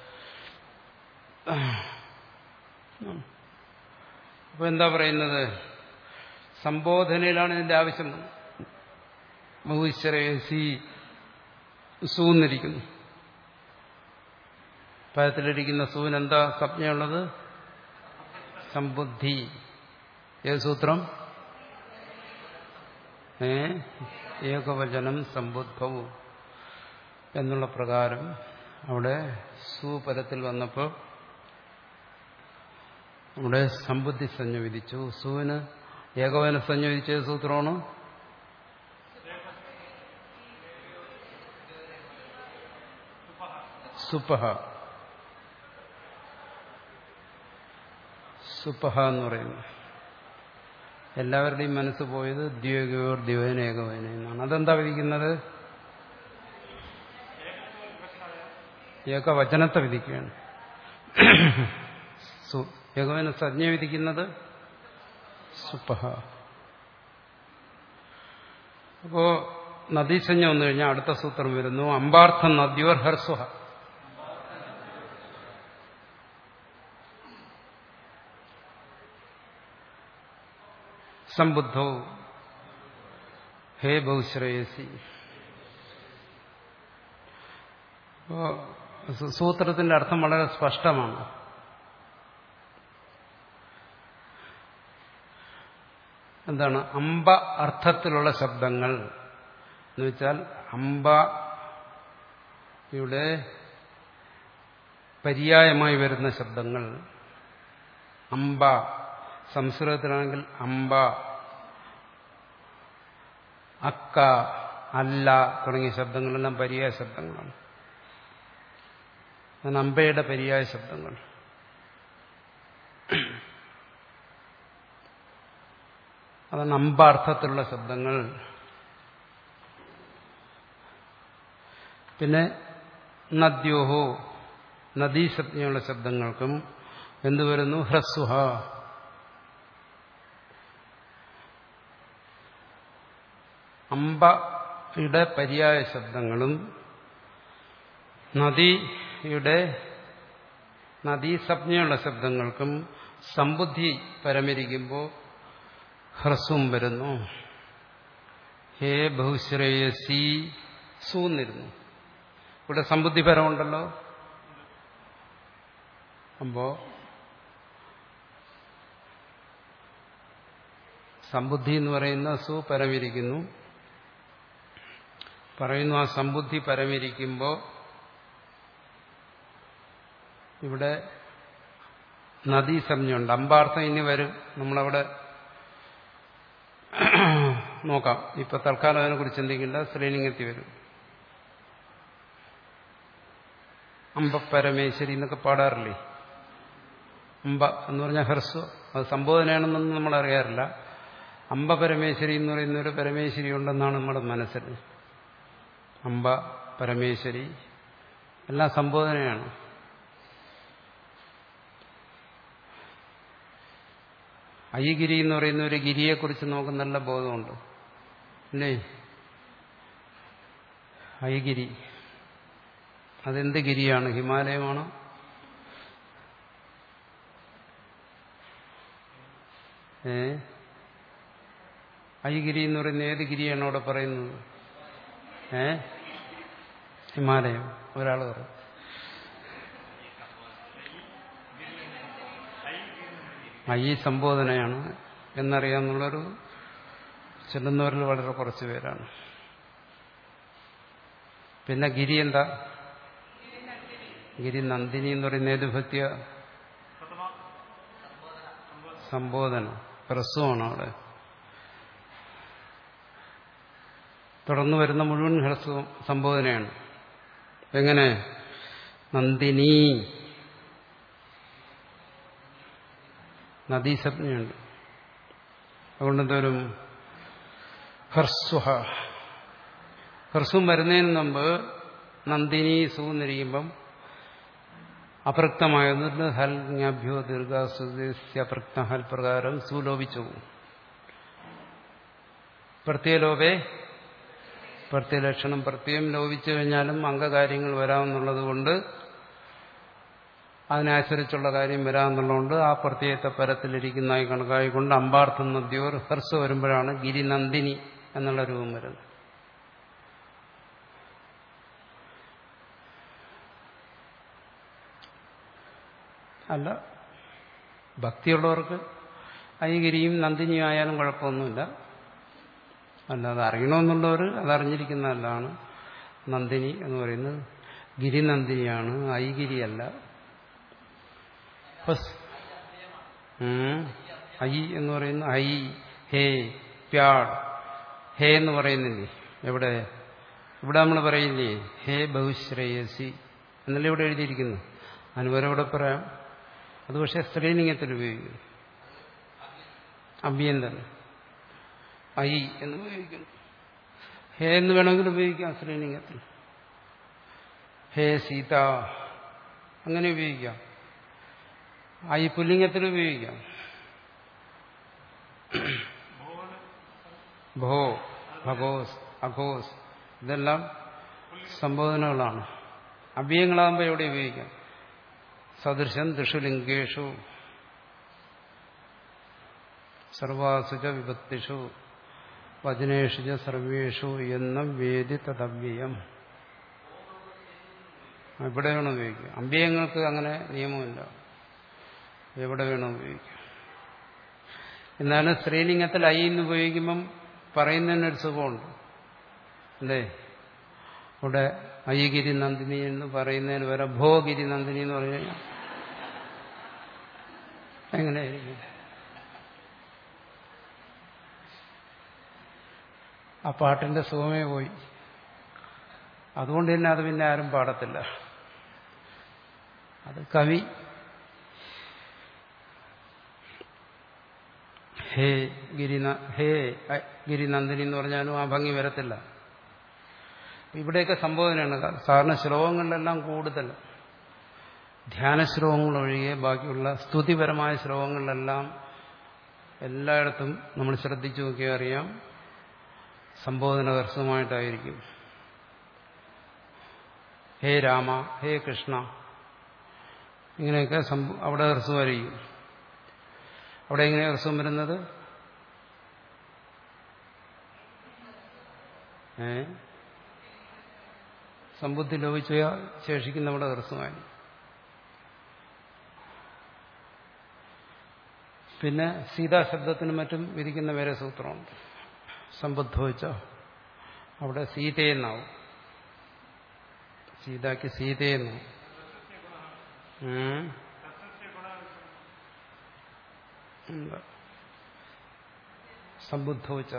അപ്പൊ എന്താ പറയുന്നത് സംബോധനയിലാണ് ഇതിന്റെ ആവശ്യം ബഹുശ്രേയസി സൂന്നിരിക്കുന്നു പദത്തിലിരിക്കുന്ന സൂന് എന്താ സംജ്ഞയുള്ളത് സമ്പുദ്ധി ഏത് സൂത്രം ഏ ഏകവചനം സമ്പുദ്ധവും എന്നുള്ള പ്രകാരം അവിടെ സുപരത്തിൽ വന്നപ്പോൾ അവിടെ സമ്പുദ്ധി സഞ്ജ വിധിച്ചു സുവിന് ഏകവചന സഞ്ജ വിധിച്ച സൂത്രമാണ് സുപഹ സുപഹ എന്ന് പറയുന്നു എല്ലാവരുടെയും മനസ്സ് പോയത് ദ്വേഗയോർ ദ്വേന ഏകവചന എന്നാണ് അതെന്താ വിധിക്കുന്നത് ഏകവചനത്തെ വിധിക്കുകയാണ് ഏകവചന സജ്ഞ വിധിക്കുന്നത് സുപ്പഹ അപ്പോ നദീസഞ്ജ വന്നു കഴിഞ്ഞാൽ അടുത്ത സൂത്രം വരുന്നു അമ്പാർത്ഥം നദ്യോർ ഹർസ്വഹ സംബുദ്ധോ ഹേ ബഹുശ്രേയസി സൂത്രത്തിന്റെ അർത്ഥം വളരെ സ്പഷ്ടമാണ് എന്താണ് അമ്പ അർത്ഥത്തിലുള്ള ശബ്ദങ്ങൾ എന്ന് വെച്ചാൽ അമ്പയുടെ പര്യായമായി വരുന്ന ശബ്ദങ്ങൾ അമ്പ സംസ്കൃതത്തിലാണെങ്കിൽ അമ്പ അക്ക അല്ല തുടങ്ങിയ ശബ്ദങ്ങളെല്ലാം പര്യായ ശബ്ദങ്ങളാണ് അതാണ് അമ്പയുടെ പര്യായ ശബ്ദങ്ങൾ അതാണ് അമ്പാർത്ഥത്തിലുള്ള ശബ്ദങ്ങൾ പിന്നെ നദ്യോഹോ നദീശബ്ദമുള്ള ശബ്ദങ്ങൾക്കും എന്തു വരുന്നു ഹ്രസ്വഹ അമ്പയുടെ പര്യായ ശബ്ദങ്ങളും നദിയുടെ നദീസജ്ഞയുള്ള ശബ്ദങ്ങൾക്കും സമ്പുദ്ധി പരമരിക്കുമ്പോൾ ഹ്രസ്വം വരുന്നു ഹേ ബഹുശ്രേയസി സൂന്നിരുന്നു ഇവിടെ സമ്പുദ്ധി പരമുണ്ടല്ലോ അപ്പോ സമ്പുദ്ധി എന്ന് പറയുന്ന സു പരമിരിക്കുന്നു പറയുന്നു ആ സമ്പുദ്ധി പരമിരിക്കുമ്പോൾ ഇവിടെ നദീസംജ്ഞയുണ്ട് അമ്പാർത്ഥം ഇനി വരും നമ്മളവിടെ നോക്കാം ഇപ്പൊ തൽക്കാലം അതിനെ കുറിച്ച് ചിന്തിക്കേണ്ട ശ്രീലിംഗത്തിൽ വരും അമ്പപരമേശ്വരി എന്നൊക്കെ പാടാറില്ലേ അമ്പ എന്ന് പറഞ്ഞാൽ ഹ്രസ്വ അത് സംബോധനയാണെന്നൊന്നും നമ്മൾ അറിയാറില്ല അമ്പ പരമേശ്വരി എന്ന് പറയുന്ന ഒരു പരമേശ്വരി ഉണ്ടെന്നാണ് നമ്മുടെ മനസ്സിൽ അമ്പ പരമേശ്വരി എല്ലാം സംബോധനയാണ് അയ്യഗിരി എന്ന് പറയുന്ന ഒരു ഗിരിയെക്കുറിച്ച് നമുക്ക് നല്ല ബോധമുണ്ട് അല്ലേ അയ്യഗിരി അതെന്ത് ഗിരിയാണ് ഹിമാലയമാണോ ഏ അയ്യഗിരി എന്ന് പറയുന്ന ഏത് ഗിരിയാണ് അവിടെ പറയുന്നത് ഏ ഹിമാലയം ഒരാൾ പറയും ഐ സംബോധനയാണ് എന്നറിയാമെന്നുള്ളൊരു ചെല്ലുന്നവരിൽ വളരെ കുറച്ച് പേരാണ് പിന്നെ ഗിരി എന്താ ഗിരി നന്ദിനി എന്ന് പറയുന്ന ഏത് ഭക്തിയ സംബോധന ഹ്രസ്വമാണ് അവിടെ തുടർന്ന് വരുന്ന മുഴുവൻ ഹ്രസ്വം സംബോധനയാണ് എങ്ങനെ നന്ദിനി നദീസജ്ഞയുണ്ട് അതുകൊണ്ട് എന്തോരും ഹർസ്വഹ ഹർസ്വം വരുന്നതിന് മുമ്പ് നന്ദിനി സൂന്നിരിക്കുമ്പം അപൃക്തമായതുകൊണ്ട് ഹൽ ജ്ഞാഭ്യോ ദീർഘാസ്വസ്യ അപൃക്ത ഹൽ പ്രകാരം സുലോപിച്ചു പ്രത്യലോപേ പ്രത്യലക്ഷണം പ്രത്യേകം ലോപിച്ചു കഴിഞ്ഞാലും അംഗകാര്യങ്ങൾ വരാമെന്നുള്ളത് കൊണ്ട് അതിനനുസരിച്ചുള്ള കാര്യം വരാമെന്നുള്ളതുകൊണ്ട് ആ പ്രത്യയത്തെ പരത്തിലിരിക്കുന്നതായി കണക്കായിക്കൊണ്ട് അമ്പാർത്ഥം നദ്യോർ ഹർസ് വരുമ്പോഴാണ് ഗിരിനന്ദിനി എന്നുള്ള രൂപം വരുന്നത് അല്ല ഭക്തിയുള്ളവർക്ക് ഐഗിരിയും നന്ദിനിയും ആയാലും കുഴപ്പമൊന്നുമില്ല അല്ലാതെ അറിയണമെന്നുള്ളവർ അതറിഞ്ഞിരിക്കുന്നതല്ലാണ് നന്ദിനി എന്ന് പറയുന്നത് ഗിരിനന്ദിനിയാണ് ഐഗിരിയല്ല ഐ എന്ന് പറയുന്ന ഐ ഹേ പ്യാഡ് ഹേ എന്ന് പറയുന്നില്ലേ എവിടെ ഇവിടെ നമ്മൾ പറയില്ലേ ഹേ ബഹുശ്രേയസി എന്നല്ലേ ഇവിടെ എഴുതിയിരിക്കുന്നു അനുപരം ഇവിടെ പറയാം അത് പക്ഷേ സ്ത്രീലിംഗത്തിൽ ഉപയോഗിക്കുന്നു അഭ്യന്തരം ഐ എന്ന് ഉപയോഗിക്കുന്നു ഹേ എന്ന് വേണമെങ്കിൽ ഉപയോഗിക്കാം സ്ത്രീലിംഗത്തിൽ ഹേ സീത അങ്ങനെ ഉപയോഗിക്കാം ഐ പുല്ലിംഗത്തിൽ ഉപയോഗിക്കാം ഭോ ഭഗോസ് അഘോസ് ഇതെല്ലാം സംബോധനകളാണ് അഭ്യയങ്ങളാകുമ്പോൾ എവിടെ ഉപയോഗിക്കാം സദൃശം ദൃഷുലിംഗേഷു സർവാസുച വിഭക്തിഷു വചനേഷു ച സർവേഷു എന്ന വേദി തദവ്യയം എവിടെ വേണം ഉപയോഗിക്കാം അഭ്യയങ്ങൾക്ക് അങ്ങനെ നിയമമില്ല എവിടെ വേണം ഉപയോഗിക്കാം എന്നാലും സ്ത്രീലിംഗത്തിൽ ഐ എന്ന് ഉപയോഗിക്കുമ്പം പറയുന്നതിനൊരു സുഖമുണ്ട് അല്ലേ ഇവിടെ അയ്യഗിരി നന്ദിനി എന്ന് പറയുന്നതിന് വരെ ഭോഗിരി നന്ദിനി എന്ന് പറഞ്ഞു കഴിഞ്ഞാൽ എങ്ങനെയായിരിക്കും ആ പാട്ടിന്റെ സുഖമേ പോയി അതുകൊണ്ട് തന്നെ അത് പിന്നെ ആരും പാടത്തില്ല അത് കവി ഹേ ഗിരിന ഹേ ഗിരിനന്ദിനി എന്ന് പറഞ്ഞാലും ആ ഭംഗി വരത്തില്ല ഇവിടെയൊക്കെ സംബോധനയാണ് സാധാരണ ശ്ലോകങ്ങളിലെല്ലാം കൂടുതൽ ധ്യാന ശ്ലോകങ്ങൾ ഒഴികെ ബാക്കിയുള്ള സ്തുതിപരമായ ശ്ലോകങ്ങളിലെല്ലാം എല്ലായിടത്തും നമ്മൾ ശ്രദ്ധിച്ചു നോക്കിയാൽ അറിയാം സംബോധന ഹർസമായിട്ടായിരിക്കും ഹേ രാമ ഹേ കൃഷ്ണ ഇങ്ങനെയൊക്കെ അവിടെ ഹ്രസ്വമായിരിക്കും അവിടെ എങ്ങനെ ഹ്രസ്വം വരുന്നത് ഏ സമ്പുദ്ധി ലോപിച്ച ശേഷിക്കുന്ന അവിടെ ഹ്രസ്വമായി പിന്നെ സീതാശബ്ദത്തിനും മറ്റും വിധിക്കുന്ന വേറെ സൂത്രമുണ്ട് സമ്പുദ്ധോച്ച അവിടെ സീതയെന്നാവും സീതയ്ക്ക് സീതയെന്നാവും സമ്പുദ്ധോച്ച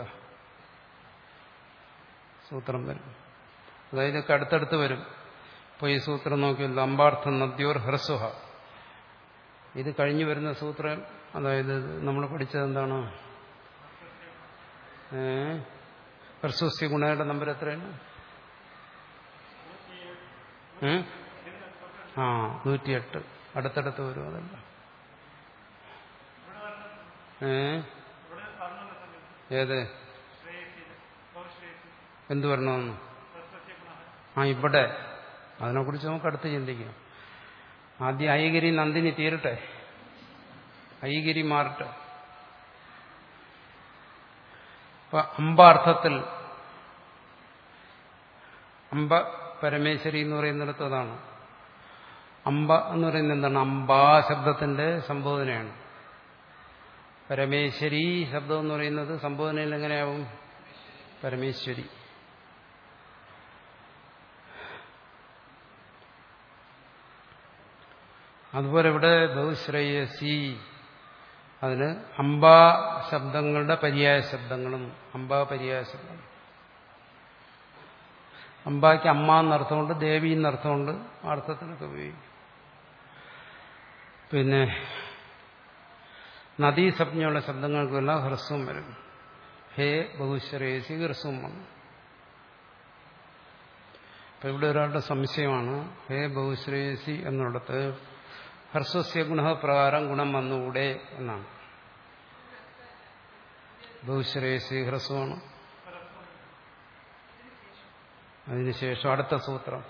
സൂത്രം വരും അതായത് ഇതൊക്കെ അടുത്തടുത്ത് വരും ഇപ്പോൾ ഈ സൂത്രം നോക്കി ലംബാർത്ഥം നദ്യോർ ഹ്രസ്വഹ ഇത് കഴിഞ്ഞു വരുന്ന സൂത്രം അതായത് നമ്മൾ പഠിച്ചത് എന്താണ് ഹ്രസ്വസ്യ ഗുണയുടെ നമ്പർ എത്രയാണ് ആ നൂറ്റിയെട്ട് അടുത്തടുത്ത് വരും അതല്ല ഏ ഏത് എന്തു വരണമെന്ന് ആ ഇവിടെ അതിനെക്കുറിച്ച് നമുക്ക് അടുത്ത് ചിന്തിക്കാം ആദ്യം ഐഗിരി നന്ദിനി തീരട്ടെ ഐഗിരി മാറട്ടെ അപ്പൊ അമ്പാർത്ഥത്തിൽ അമ്പ പരമേശ്വരി എന്ന് പറയുന്നിടത്ത് അതാണ് അമ്പ എന്ന് പറയുന്നത് എന്താണ് അമ്പാ ശബ്ദത്തിന്റെ സംബോധനയാണ് പരമേശ്വരി ശബ്ദം എന്ന് പറയുന്നത് സംബോധനയിൽ എങ്ങനെയാവും പരമേശ്വരി അതുപോലെ ഇവിടെ ബഹുശ്രേയസി അതിന് അമ്പാ ശബ്ദങ്ങളുടെ പര്യായ ശബ്ദങ്ങളും അമ്പാ പര്യായ ശബ്ദം അമ്പായ്ക്ക് അമ്മ എന്നർത്ഥമുണ്ട് ദേവി എന്നർത്ഥമുണ്ട് അർത്ഥത്തിനൊക്കെ ഉപയോഗിക്കും പിന്നെ നദീസപ്ഞയുള്ള ശബ്ദങ്ങൾക്കെല്ലാം ഹ്രസ്വം വരും ഹേ ബഹുശ്രേയസി ഹ്രസ്വം വന്നു അപ്പൊ ഇവിടെ ഒരാളുടെ സംശയമാണ് ഹേ ബഹുശ്രേയസി എന്നിടത്ത് ഹർസ്വസ്യ ഗുണപ്രകാരം ഗുണം വന്നുകൂടെ എന്നാണ് ബഹുശ്രേയസി ഹ്രസ്വമാണ് അതിനുശേഷം അടുത്ത സൂത്രം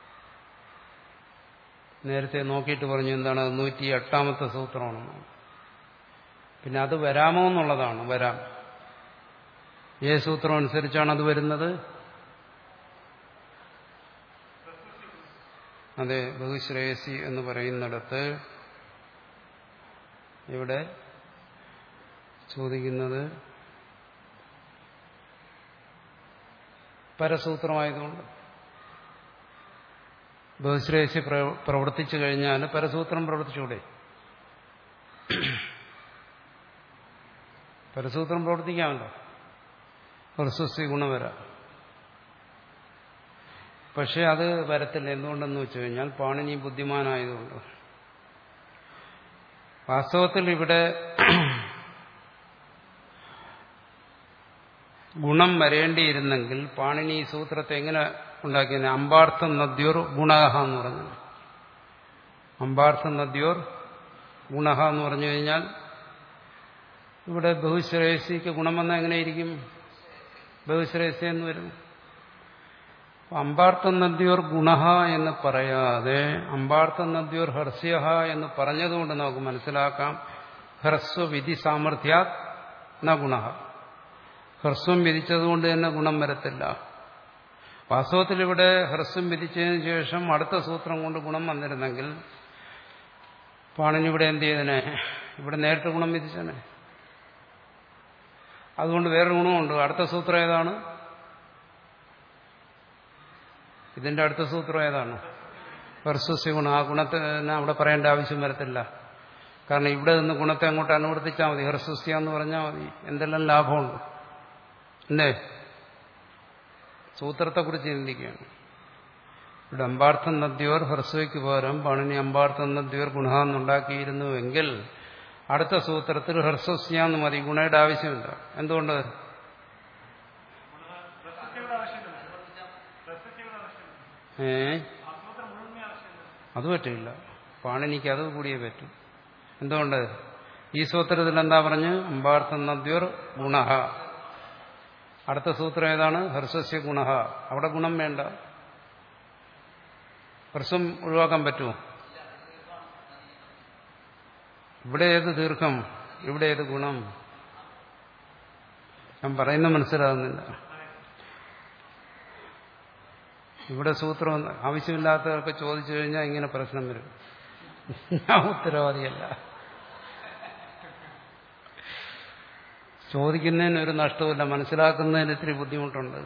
നേരത്തെ നോക്കിയിട്ട് പറഞ്ഞു എന്താണ് നൂറ്റി എട്ടാമത്തെ സൂത്രമാണ് പിന്നെ അത് വരാമോ എന്നുള്ളതാണ് വരാം ഏ സൂത്രം അനുസരിച്ചാണ് അത് വരുന്നത് അതെ ബഹുശ്രേയസി എന്ന് പറയുന്നിടത്ത് ഇവിടെ ചോദിക്കുന്നത് പരസൂത്രമായതുകൊണ്ട് ബഹുശ്രേയസി പ്രവർത്തിച്ചു കഴിഞ്ഞാൽ പരസൂത്രം പ്രവർത്തിച്ചൂടെ പരസൂത്രം പ്രവർത്തിക്കാമല്ലോ ഹർസ്വസ്യ ഗുണം വരാം പക്ഷെ അത് വരത്തില്ല എന്തുകൊണ്ടെന്ന് വെച്ച് കഴിഞ്ഞാൽ പാണിനി ബുദ്ധിമാനായതുകൊണ്ട് വാസ്തവത്തിൽ ഇവിടെ ഗുണം വരേണ്ടിയിരുന്നെങ്കിൽ പാണിനി ഈ സൂത്രത്തെ എങ്ങനെ ഉണ്ടാക്കിയത് അമ്പാർത്ഥം നദ്യോർ ഗുണഹ എന്ന് പറഞ്ഞു അമ്പാർത്ഥം നദ്യോർ ഗുണഹ എന്ന് പറഞ്ഞു കഴിഞ്ഞാൽ ഇവിടെ ബഹുശ്രേയസിക്ക് ഗുണം വന്നാൽ എങ്ങനെയിരിക്കും ബഹുശ്രേയസി എന്ന് വരും അമ്പാർത്ഥം നദ്യോർ ഗുണഹ എന്ന് പറയാതെ അമ്പാർത്ഥം നദ്യോർ ഹർസ്യഹ എന്ന് പറഞ്ഞതുകൊണ്ട് നമുക്ക് മനസ്സിലാക്കാം ഹ്രസ്വ വിധി സാമർഥ്യാ ന ഗുണഹ ഹ്രസ്വം വിധിച്ചതുകൊണ്ട് തന്നെ ഗുണം വരത്തില്ല വാസ്തവത്തിൽ ഇവിടെ ഹ്രസ്വം വിധിച്ചതിന് ശേഷം അടുത്ത സൂത്രം കൊണ്ട് ഗുണം വന്നിരുന്നെങ്കിൽ പാണിനി ഇവിടെ എന്ത് ചെയ്തനെ ഇവിടെ നേരിട്ട് ഗുണം വിധിച്ചനെ അതുകൊണ്ട് വേറൊരു ഗുണമുണ്ട് അടുത്ത സൂത്രം ഏതാണ് ഇതിന്റെ അടുത്ത സൂത്രം ഏതാണ് ഹർസ്വസ്യ ഗുണം ആ ഗുണത്തെ അവിടെ പറയേണ്ട ആവശ്യം വരത്തില്ല കാരണം ഇവിടെ നിന്ന് ഗുണത്തെ അങ്ങോട്ട് അനുവർത്തിച്ചാൽ മതി ഹർസ്വസ്യ എന്ന് പറഞ്ഞാൽ മതി എന്തെല്ലാം ലാഭമുണ്ട് അല്ലേ സൂത്രത്തെക്കുറിച്ച് ചിന്തിക്കുകയാണ് ഇവിടെ അമ്പാർത്ഥം നദ്യോർ ഹ്രസ്വയ്ക്ക് പകരം പണിനി അമ്പാർത്ഥം നദ്യോർ ഗുണ എന്നുണ്ടാക്കിയിരുന്നുവെങ്കിൽ അടുത്ത സൂത്രത്തിൽ ഹ്രസ്വസ്യാന്ന് മതി ഗുണയുടെ ആവശ്യമില്ല എന്തുകൊണ്ട് ഏ അത് പറ്റില്ല പാണിനിക്ക് അത് കൂടിയേ പറ്റും എന്തുകൊണ്ട് ഈ സൂത്രത്തിൽ എന്താ പറഞ്ഞ് അമ്പാർത്ഥം നദ്യോർ ഗുണഹ അടുത്ത സൂത്രം ഏതാണ് ഹർസ്വസ്യ ഗുണഹ അവിടെ ഗുണം വേണ്ട ഹർസ്വം ഒഴിവാക്കാൻ പറ്റുമോ ഇവിടെ ഏത് ദീർഘം ഇവിടെ ഏത് ഗുണം ഞാൻ പറയുന്ന മനസ്സിലാകുന്നില്ല ഇവിടെ സൂത്രം ആവശ്യമില്ലാത്തതൊക്കെ ചോദിച്ചു കഴിഞ്ഞാൽ ഇങ്ങനെ പ്രശ്നം വരും ഞാൻ ഉത്തരവാദിയല്ല ചോദിക്കുന്നതിന് ഒരു നഷ്ടമില്ല മനസ്സിലാക്കുന്നതിന് ഇത്തിരി ബുദ്ധിമുട്ടുണ്ട്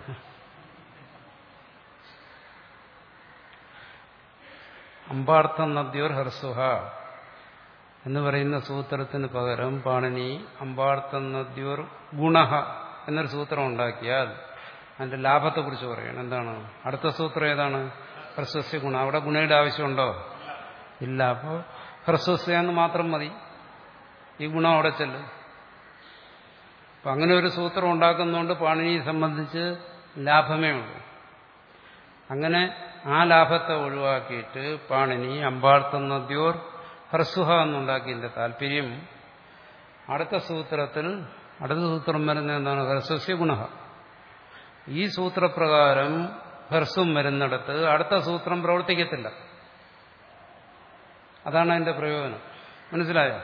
അമ്പാർത്ഥം നദ്യോർ ഹർസുഹ എന്ന് പറയുന്ന സൂത്രത്തിന് പകരം പാണിനി അമ്പാർത്ഥം നദ്യോർ ഗുണഹ എന്നൊരു സൂത്രം ഉണ്ടാക്കിയാൽ അതിന്റെ ലാഭത്തെക്കുറിച്ച് പറയണം എന്താണ് അടുത്ത സൂത്രം ഏതാണ് ഹ്രസ്വസ്യ ഗുണം അവിടെ ഗുണയുടെ ആവശ്യമുണ്ടോ ഇല്ല അപ്പോൾ ഹ്രസ്വസ്യ എന്ന് മാത്രം മതി ഈ ഗുണം അവിടെ ചെല്ലും അപ്പം അങ്ങനെ ഒരു സൂത്രം ഉണ്ടാക്കുന്നതുകൊണ്ട് പാണിനിയെ സംബന്ധിച്ച് ലാഭമേ ഉള്ളൂ അങ്ങനെ ആ ലാഭത്തെ ഒഴിവാക്കിയിട്ട് പാണിനി അമ്പാർത്ഥം നദ്യോർ ഹ്രസ്വഹ എന്നുണ്ടാക്കിയതിന്റെ താല്പര്യം അടുത്ത സൂത്രത്തിൽ അടുത്ത സൂത്രം വരുന്ന എന്താണ് ഹ്രസ്വസ്യ ഗുണ ഈ സൂത്രപ്രകാരം ഹ്രസ്വം വരുന്നിടത്ത് അടുത്ത സൂത്രം പ്രവർത്തിക്കത്തില്ല അതാണ് അതിന്റെ പ്രയോജനം മനസ്സിലായോ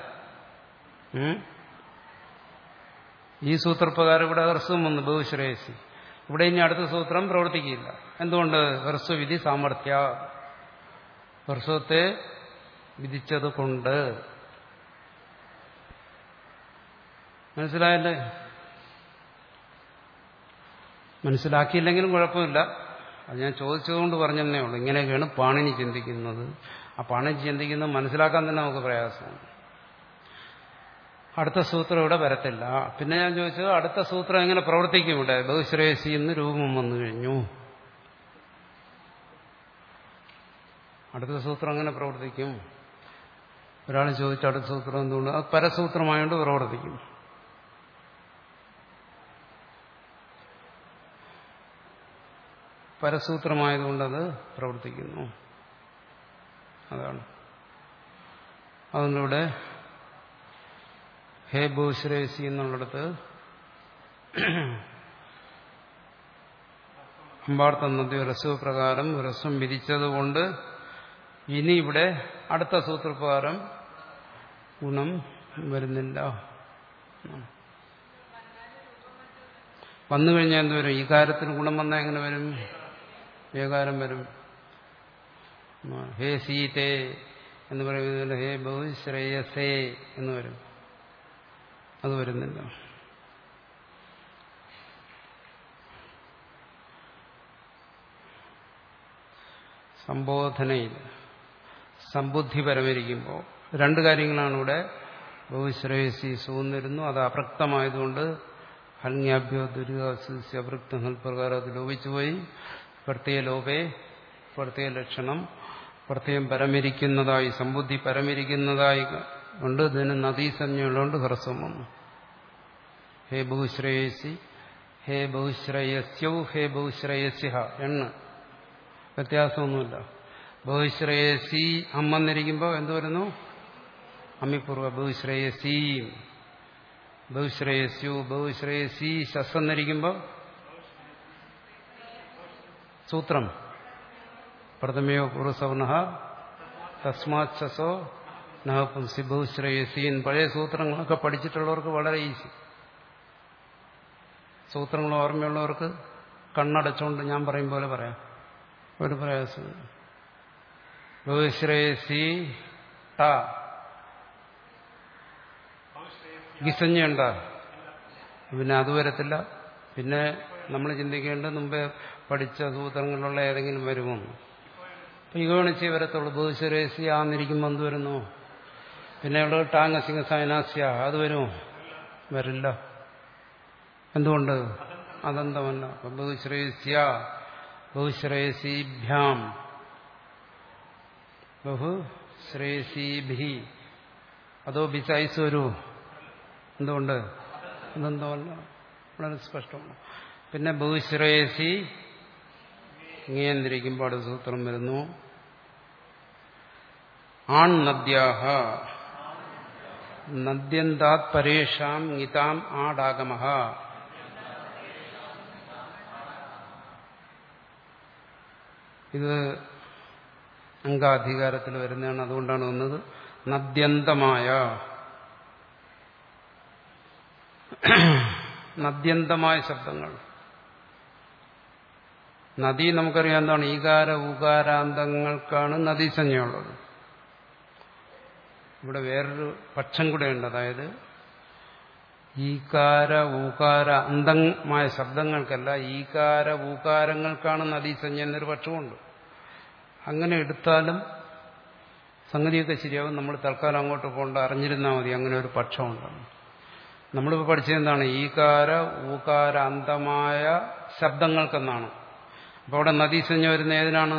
ഈ സൂത്രപ്രകാരം ഇവിടെ ഹ്രസ്വം വന്നു ബഹുശ്രേയസി ഇവിടെ ഇനി അടുത്ത സൂത്രം പ്രവർത്തിക്കില്ല എന്തുകൊണ്ട് ഹ്രസ്വവിധി സാമർഥ്യ ഹ്രസ്വത്തെ വിധിച്ചത് കൊണ്ട് മനസ്സിലായല്ലേ മനസ്സിലാക്കിയില്ലെങ്കിലും കുഴപ്പമില്ല അത് ഞാൻ ചോദിച്ചതുകൊണ്ട് പറഞ്ഞതേ ഉള്ളൂ ഇങ്ങനെയൊക്കെയാണ് പാണിനി ചിന്തിക്കുന്നത് ആ പാണിനി ചിന്തിക്കുന്നത് മനസ്സിലാക്കാൻ തന്നെ നമുക്ക് പ്രയാസമാണ് അടുത്ത സൂത്രം ഇവിടെ വരത്തില്ല പിന്നെ ഞാൻ ചോദിച്ചത് അടുത്ത സൂത്രം എങ്ങനെ പ്രവർത്തിക്കും ഇവിടെ ബഹുശ്രേയസി എന്ന് രൂപം വന്നു കഴിഞ്ഞു അടുത്ത സൂത്രം എങ്ങനെ പ്രവർത്തിക്കും ഒരാൾ ചോദിച്ച അടുത്ത സൂത്രം എന്തുകൊണ്ട് അത് പരസൂത്രമായോണ്ട് പ്രവർത്തിക്കും പരസൂത്രമായതുകൊണ്ടത് പ്രവർത്തിക്കുന്നു അതാണ് അതുകൊണ്ടിവിടെ ഹേ ഭൂശ്രേസി എന്നുള്ളിടത്ത് അമ്പാർത്ത നദി രസവ് പ്രകാരം രസം വിധിച്ചതുകൊണ്ട് ഇനി ഇവിടെ അടുത്ത സൂത്രപ്രകാരം ഗുണം വരുന്നില്ല വന്നു കഴിഞ്ഞാൽ എന്ത് വരും ഈ കാര്യത്തിന് ഗുണം വന്നാൽ എങ്ങനെ വരും ഏകാരം വരും ഹേ സീതേ എന്ന് പറയുന്നതിൽ ഹേ ബഹുശ്രേയസേ എന്ന് വരും അത് വരുന്നില്ല സംബോധനയിൽ സമ്പുദ്ധി പരമരിക്കുമ്പോൾ രണ്ട് കാര്യങ്ങളാണ് ഇവിടെ ബഹുശ്രേയസി സൂന്നിരുന്നു അത് അപ്രക്തമായതുകൊണ്ട് ഹൽങ്യാഭ്യോ ദുരിതാസ്യ അപൃക്തങ്ങൾ പ്രകാരം അത് ലോപിച്ചുപോയി പ്രത്യേക ലോപേ പ്രത്യേക ലക്ഷണം പ്രത്യേകം പരമിരിക്കുന്നതായി സമ്പുദ്ധി പരമിരിക്കുന്നതായി കൊണ്ട് ഇതിന് നദീസഞ്ജയുള്ളതുകൊണ്ട് ഹ്രസ്വം വന്നു ഹേ ബഹുശ്രേയസി ഹേ ബഹുശ്രേയസ്യൗ ഹേ ബഹുശ്രേയസ്യ എണ്ണ വ്യത്യാസമൊന്നുമില്ല ബഹുശ്രേയസി അമ്മെന്നിരിക്കുമ്പോൾ എന്ത് വരുന്നു അമ്മിപ്പൂർവ ബഹുശ്രേയസീം ബഹുശ്രേയസ്യു ബഹുശ്രേയസി ശസ്സെന്നിരിക്കുമ്പോൾ സൂത്രം പ്രഥമയോ പൂർവസവർണ തസ്മാത് ശസോ നഹപുംസി ബഹുശ്രേയസീൻ പഴയ സൂത്രങ്ങളൊക്കെ പഠിച്ചിട്ടുള്ളവർക്ക് വളരെ ഈസി സൂത്രങ്ങൾ ഓർമ്മയുള്ളവർക്ക് കണ്ണടച്ചുകൊണ്ട് ഞാൻ പറയും പോലെ പറയാം ഒരു പ്രയാസം ബഹുശ്രേയസി ട ഗിസഞ്ഞുണ്ട പിന്നെ അത് വരത്തില്ല പിന്നെ നമ്മൾ ചിന്തിക്കേണ്ടത് മുമ്പേ പഠിച്ച സൂത്രങ്ങളിലുള്ള ഏതെങ്കിലും വരുമോ യുഗോണിച്ചേ വരത്തുള്ളൂ ബഹുശ്രേയസി ആന്നിരിക്കുമ്പോൾ എന്ത് വരുന്നു പിന്നെ ഇവിടെ ടാങ്ങ സിംഗ സൈനാസ്യ അത് വരുമോ വരില്ല എന്തുകൊണ്ട് അദന്തമല്ല ബഹുശ്രേയസ്യ ബഹുശ്രേയസീഭ്യാം ബഹുശ്രേയസീഭി അതോ ബിസൈസ് വരൂ എന്തുകൊണ്ട് അതെന്തമല്ല വളരെ സ്പഷ്ടമാണ് പിന്നെ ബഹുശ്രേയസി ഇങ്ങേന്ദ്രിക്കുമ്പോൾ അടുത്ത സൂത്രം വരുന്നു ആൺ നദ്യാഹ നദ്യന്താത് പരേഷാം ഗിതാം ആടാഗമ ഇത് അംഗാധികാരത്തിൽ വരുന്നതാണ് അതുകൊണ്ടാണ് വന്നത് നദ്യന്തമായ നദ്യന്തമായ ശബ്ദങ്ങൾ നദി നമുക്കറിയാം എന്താണ് ഈകാര ഊകാരാന്തങ്ങൾക്കാണ് നദീസഞ്ജയുള്ളത് ഇവിടെ വേറൊരു പക്ഷം കൂടെയുണ്ട് അതായത് ഈകാര ഊകാര അന്തമായ ശബ്ദങ്ങൾക്കല്ല ഈകാര ഊകാരങ്ങൾക്കാണ് നദീസഞ്ജ എന്നൊരു പക്ഷമുണ്ട് അങ്ങനെ എടുത്താലും സംഗതിയൊക്കെ ശരിയാവും നമ്മൾ തൽക്കാലം അങ്ങോട്ട് പോകേണ്ട അറിഞ്ഞിരുന്നാൽ മതി അങ്ങനെ ഒരു പക്ഷമുണ്ടെന്ന് നമ്മളിപ്പോൾ പഠിച്ചതെന്താണ് ഈകാര ഊകാര അന്തമായ ശബ്ദങ്ങൾക്കെന്നാണ് അപ്പോൾ അവിടെ നദീസഞ്ജ വരുന്ന ഏതിനാണ്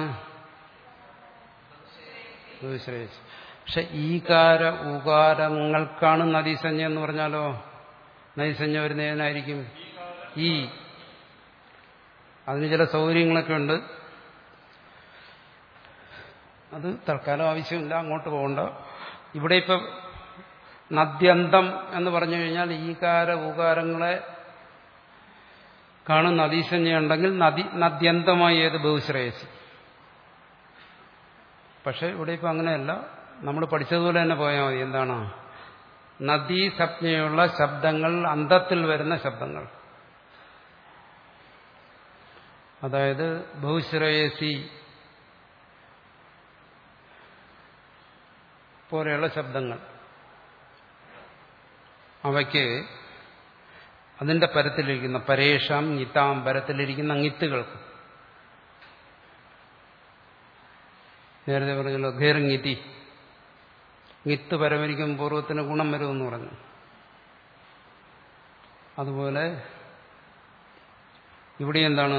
ശ്രേയസ് പക്ഷെ ഈകാര ഊകാരങ്ങൾക്കാണ് നദീസഞ്ജ എന്ന് പറഞ്ഞാലോ നദീസഞ്ജ വരുന്ന ഏതിനായിരിക്കും ഈ അതിന് ചില സൗകര്യങ്ങളൊക്കെ ഉണ്ട് അത് തൽക്കാലം ആവശ്യമില്ല അങ്ങോട്ട് പോകണ്ട ഇവിടെ ഇപ്പം നദ്യന്തം എന്ന് പറഞ്ഞു കഴിഞ്ഞാൽ ഈകാര ഊകാരങ്ങളെ കാണുന്ന നദീസഞ്ജയുണ്ടെങ്കിൽ നദി നദ്യന്തമായി ഏത് ബഹുശ്രേയസി പക്ഷെ ഇവിടെ ഇപ്പം അങ്ങനെയല്ല നമ്മൾ പഠിച്ചതുപോലെ തന്നെ പോയാൽ മതി എന്താണ് നദീസജ്ഞയുള്ള ശബ്ദങ്ങൾ അന്തത്തിൽ വരുന്ന ശബ്ദങ്ങൾ അതായത് ബഹുശ്രേയസി പോലെയുള്ള ശബ്ദങ്ങൾ അവയ്ക്ക് അതിന്റെ പരത്തിലിരിക്കുന്ന പരേഷാം ഞിത്താം പരത്തിലിരിക്കുന്നങ്ങിത്തുകൾക്ക് നേരത്തെ പറഞ്ഞല്ലോ ഘേർങ്ങിതി ഗിത്ത് പരമരിക്കും പൂർവ്വത്തിന് ഗുണം വരുമെന്ന് പറഞ്ഞു അതുപോലെ ഇവിടെ എന്താണ്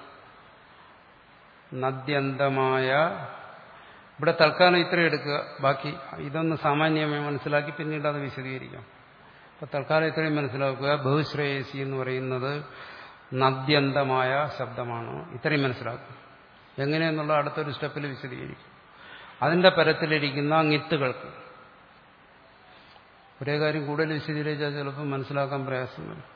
നദ്യന്തമായ ഇവിടെ തൽക്കാലം ഇത്രയും എടുക്കുക ബാക്കി ഇതൊന്ന് സാമാന്യമായി മനസ്സിലാക്കി പിന്നീട് അത് വിശദീകരിക്കാം അപ്പൊ തൽക്കാലം ഇത്രയും മനസ്സിലാക്കുക ബഹുശ്രേയസി എന്ന് പറയുന്നത് നദ്യന്തമായ ശബ്ദമാണ് ഇത്രയും മനസ്സിലാക്കുക എങ്ങനെയെന്നുള്ള അടുത്തൊരു സ്റ്റെപ്പിൽ വിശദീകരിക്കും അതിന്റെ പരത്തിലിരിക്കുന്ന അങ്ങിത്തുകൾക്ക് ഒരേ കാര്യം കൂടുതൽ വിശദീകരിച്ചാൽ ചിലപ്പോൾ മനസ്സിലാക്കാൻ പ്രയാസം വരും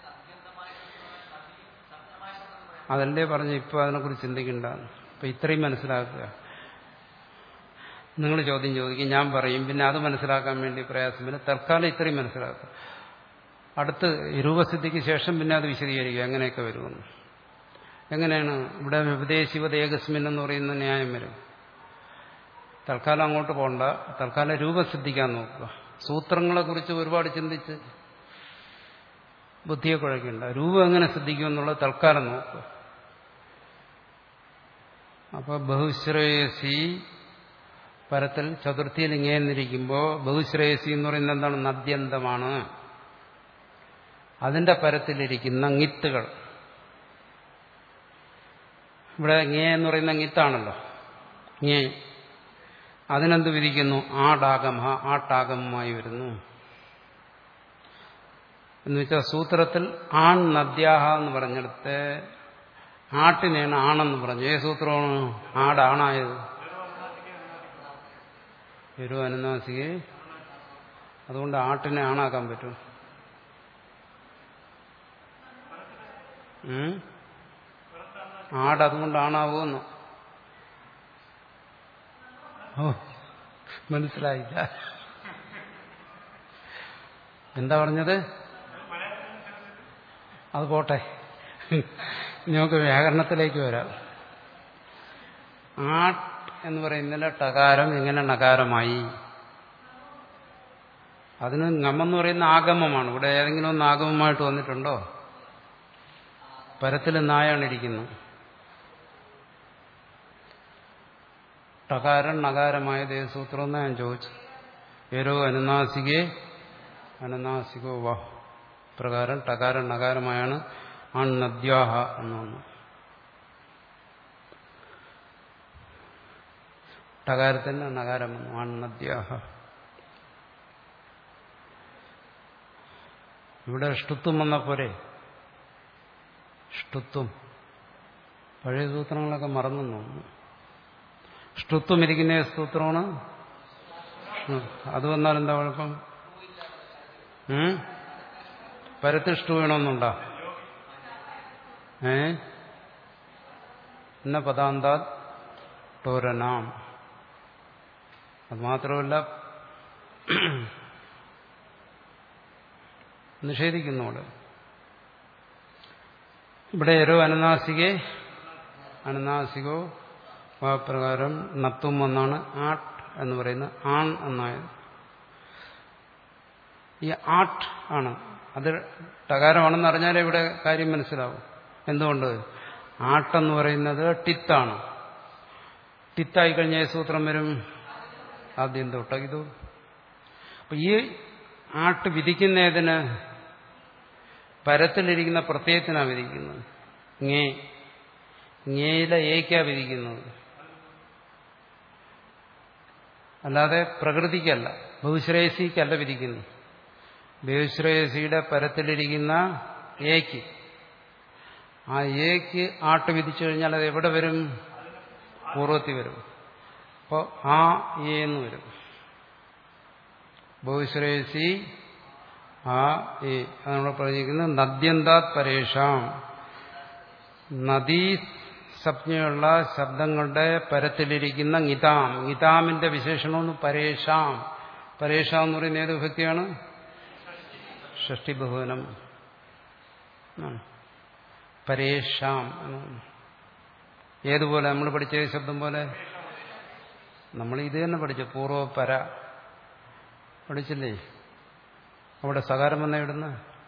അതല്ലേ പറഞ്ഞു ഇപ്പോൾ അതിനെക്കുറിച്ച് ചിന്തിക്കണ്ടാന്ന് അപ്പം ഇത്രയും മനസ്സിലാക്കുക നിങ്ങൾ ചോദ്യം ചോദിക്കും ഞാൻ പറയും പിന്നെ അത് മനസ്സിലാക്കാൻ വേണ്ടി പ്രയാസം പിന്നെ തൽക്കാലം ഇത്രയും മനസ്സിലാക്കുക അടുത്ത് രൂപസിദ്ധിക്ക് ശേഷം പിന്നെ അത് വിശദീകരിക്കുക എങ്ങനെയൊക്കെ വരുമെന്ന് എങ്ങനെയാണ് ഇവിടെ ഉപദേശിവത് ഏകസ്മിൻ എന്ന് പറയുന്ന ന്യായം വരും തൽക്കാലം അങ്ങോട്ട് പോകണ്ട തൽക്കാലം രൂപസിദ്ധിക്കാൻ നോക്കുക സൂത്രങ്ങളെക്കുറിച്ച് ഒരുപാട് ചിന്തിച്ച് ബുദ്ധിയെ കുഴക്കണ്ട രൂപം എങ്ങനെ സിദ്ധിക്കുമെന്നുള്ളത് തൽക്കാലം നോക്കുക അപ്പോൾ ബഹുശ്രേയസി പരത്തിൽ ചതുർത്ഥിയിൽ ഇങ്ങേന്നിരിക്കുമ്പോൾ ബഹുശ്രേയസി എന്ന് പറയുന്നത് എന്താണ് നദ്യന്തമാണ് അതിന്റെ പരത്തിലിരിക്കുന്ന ngിത്തുകൾ ഇവിടെ ngേ എന്ന് പറയുന്ന ngിത്താണല്ലോ ngേ അതിനെന്ത് വിധിക്കുന്നു ആടാഗമ ആട്ടാഗമമായി വരുന്നു എന്ന് വെച്ചാൽ സൂത്രത്തിൽ ആൺ നദ്യാഹ എന്ന് പറഞ്ഞെടുത്ത് ആട്ടിനെയാണ് ആണെന്ന് പറഞ്ഞു ഏ സൂത്രമാണ് ആടാണായത് ഒരു അനുനാസികെ അതുകൊണ്ട് ആട്ടിനെ ആണാക്കാൻ പറ്റും ഉം? ആട് അതുകൊണ്ട് ആണാവുമെന്ന് ഓ മനസ്സിലായില്ല എന്താ പറഞ്ഞത് അത് പോട്ടെ നമുക്ക് വ്യാകരണത്തിലേക്ക് വരാം ആട്ട് എന്ന് പറയുന്നതിലെ ടകാരം എങ്ങനെ നകാരമായി അതിന് ngമെന്ന് പറയുന്ന ആഗമമാണ് ഇവിടെ ഏതെങ്കിലും ഒന്ന് ആഗമമായിട്ട് വന്നിട്ടുണ്ടോ പരത്തിൽ നായാണ് ഇരിക്കുന്നത് ടകാരം നകാരമായ ദേവസൂത്രം എന്ന് ഞാൻ ചോദിച്ചു ഏരോ അനുനാസികേ അനുനാസികോ വാ പ്രകാരം ടകാരം നകാരമായാണ് ആൺ നദ്യാഹ എന്ന് വന്നു ടകാരത്തിന് നകാരം വന്നു ആൺ നദ്യാഹ ഇവിടെ ഷ്ടുത്വം വന്ന പോരെ ഷ്ടുത്വം പഴയ സൂത്രങ്ങളൊക്കെ മറന്നു തോന്നുന്നു ഷ്ടുത്വം ഇരിക്കുന്ന സൂത്രമാണ് ഉം. അത് വന്നാൽ എന്താ കുഴപ്പം ഉം? പരത്തിൽ ഷ്ടു വേണമെന്നുണ്ടോ ഏ എന്ന പദാന്താ ടോരനാം അത് മാത്രമല്ല നിഷേധിക്കുന്നു അവിടെ ഇവിടെ എരോ അനുനാസികെ അനുനാസികോ പ്രകാരം നത്തും എന്നാണ് ആട്ട് എന്ന് പറയുന്നത് ആൺ എന്നായത് ഈ ആട്ട് ആണ് അത് ടകാരമാണെന്ന് അറിഞ്ഞാലേ ഇവിടെ കാര്യം മനസ്സിലാവും എന്തുകൊണ്ട് ആട്ടെന്ന് പറയുന്നത് ടിത്താണ് ടിത്തായി കഴിഞ്ഞ ഏത് സൂത്രം വരും ആദ്യം തൊട്ട ഇത് അപ്പൊ ഈ ആട്ട് വിധിക്കുന്നതിന് പരത്തിലിരിക്കുന്ന പ്രത്യയത്തിനാണ് വിധിക്കുന്നത് ngേ ngേയിലെ ഏക്കാ വിധിക്കുന്നത് അല്ലാതെ പ്രകൃതിക്കല്ല ബഹുശ്രേയസിക്കല്ല വിധിക്കുന്നു ബഹുശ്രേയസിയുടെ പരത്തിലിരിക്കുന്ന ഏക്ക് ആ ഏക്ക് ആട്ട് വിധിച്ചു കഴിഞ്ഞാൽ അത് എവിടെ വരും പൂർവത്തിൽ വരും അപ്പോൾ ആ ഏ എന്ന് വരും ബഹുശ്രേയസി ആ ഏ അതാണ് പറഞ്ഞിരിക്കുന്നത് നദ്യന്താത് പരേഷാം നദീ സംജ്ഞയുള്ള ശബ്ദങ്ങളുടെ പരത്തിലിരിക്കുന്ന ഗിതാം ഗിതാമിന്റെ വിശേഷണമെന്ന് പരേഷാം പരേഷാം എന്ന് പറയുന്ന ഏത് വിഭക്തിയാണ് ഷഷ്ടി ബഹുവനം ആണ്. പരേഷാം എന്നാണ്. ഏതുപോലെ നമ്മൾ പഠിച്ച ഏത് ശബ്ദം പോലെ നമ്മൾ ഇത് തന്നെ പഠിച്ചു പൂർവ്വപര പഠിച്ചില്ലേ അവിടെ സകാരം വന്ന ഇവിടുന്ന്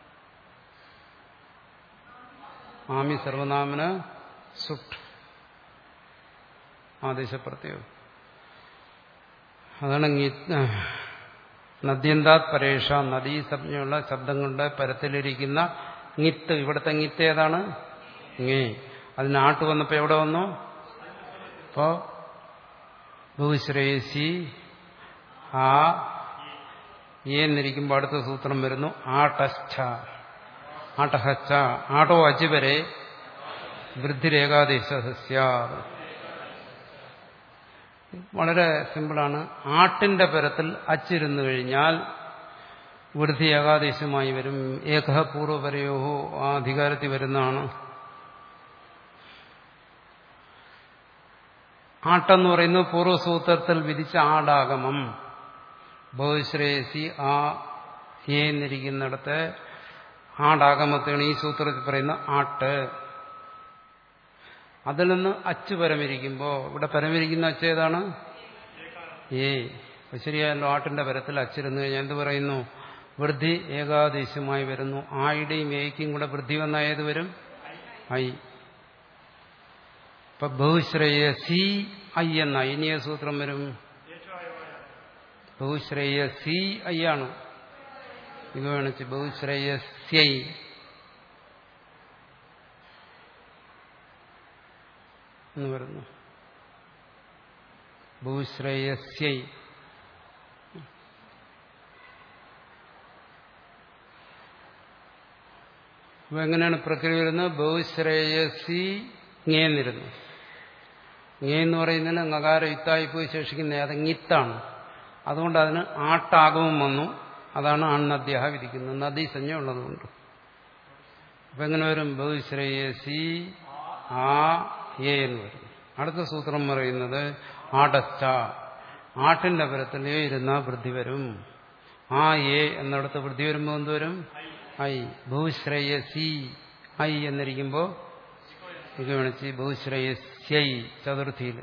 ആമി സർവനാമന് സുട്ട് ആദേശപ്രത്യോ അതാണ് നദ്യന്താത് പരേഷ നദീ സംജ്ഞയുള്ള ശബ്ദങ്ങളുടെ പരത്തിലിരിക്കുന്നങ്ങിത്ത് ഇവിടുത്തെങ്ങിത്ത് ഏതാണ് ngേ അതിന് ആട്ട് വന്നപ്പോ എവിടെ വന്നു അപ്പോ ഭൂശ്രേയസി ആ എന്നിരിക്കുമ്പോൾ അടുത്ത സൂത്രം വരുന്നു ആട്ടശ്ച ആട്ടഹച്ച ആട്ടോ അജിവരെ വൃദ്ധിരേകാദേശ വളരെ സിമ്പിളാണ് ആട്ടിന്റെ പരത്തിൽ അച്ചിരുന്നു കഴിഞ്ഞാൽ വൃദ്ധി ഏകാദേശമായി വരും ഏക പൂർവപരയോഹോ ആ അധികാരത്തിൽ വരുന്നതാണ് ആട്ടെന്ന് പറയുന്നത് പൂർവ്വസൂത്രത്തിൽ വിധിച്ച ആടാഗമം ബഹുശ്രേയസി ആ എന്നിരിക്കുന്നിടത്ത് ആടാഗമത്തെയാണ് ഈ സൂത്രത്തിൽ പറയുന്ന ആട്ട് അതിൽ നിന്ന് അച്ച് പരമിരിക്കുമ്പോൾ ഇവിടെ പരമിരിക്കുന്ന അച്ച് ഏതാണ് ഏ അപ്പൊ ശരിയായല്ലോ ആട്ടിന്റെ പരത്തിൽ അച്ചിരുന്നു കഴിഞ്ഞാൽ എന്ത് പറയുന്നു വൃദ്ധി ഏകാദേശമായി വരുന്നു ആയുടെയും ഏയ്ക്കും കൂടെ വൃദ്ധി വന്ന ഏത് വരും ഐ ഇപ്പൊ ബഹുശ്രേയ സി ഐ എന്ന ഇനിയ സൂത്രം വരും ബഹുശ്രേയ സി ഐ ആണ് ഇത് വേണിച്ച് ബഹുശ്രേയ സ്യൈ എന്ന് വരുന്നു ബഹുശ്രേയസ്യൈ അപ്പൊ എങ്ങനെയാണ് പ്രക്രിയ വരുന്നത് ബഹുശ്രേയസി ഇങ്ങേന്നിരുന്നു ഇങ്ങേ എന്ന് പറയുന്നതിന് നഗാരം യുക്തായി പോയി ശേഷിക്കുന്ന അത്ങ്ങിത്താണ് അതുകൊണ്ട് അതിന് ആട്ടാകവും വന്നു അതാണ് അണ്ണദ്യഹ വിധിക്കുന്നത് നദീസഞ്ജ ഉള്ളതുകൊണ്ട് അപ്പൊ എങ്ങനെ വരും ബഹുശ്രേയസി ആ എ എന്ന് വരും അടുത്ത സൂത്രം പറയുന്നത് ആടച്ച ആട്ടിന്റെ പരത്തിൽ എ ഇരുന്ന വൃദ്ധി വരും ആ എ എന്നിടത്ത് വൃദ്ധി വരുമ്പോൾ എന്തുവരും ഐ ബഹുശ്രേയസി ഐ എന്നിരിക്കുമ്പോൾ ഇത് വിളിച്ച് ബഹുശ്രേയസ്യൈ ചതുർത്ഥിയിൽ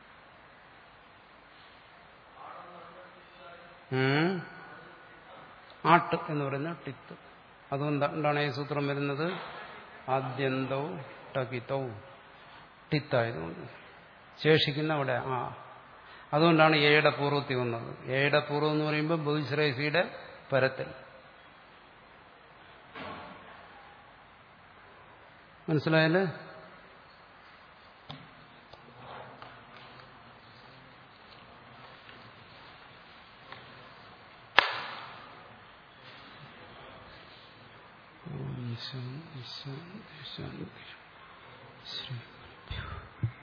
ആട്ട് എന്ന് പറയുന്ന ടിത്ത് അതുകൊണ്ടാണ് ഈ സൂത്രം വരുന്നത് ആദ്യന്തവും ടകിതവും ടിത്തായതുകൊണ്ട് ശേഷിക്കുന്ന അവിടെ ആ അതുകൊണ്ടാണ് എയുടെ പൂർവ്വത്തിൽ വന്നത് എയുടെ പൂർവ്വം എന്ന് പറയുമ്പോൾ ബഹുശ്രേസിയുടെ പരത്തിൽ മനസ്സിലായല്ലേ ശാന്തി ശാന്തി ശാന്തി ശ്രീ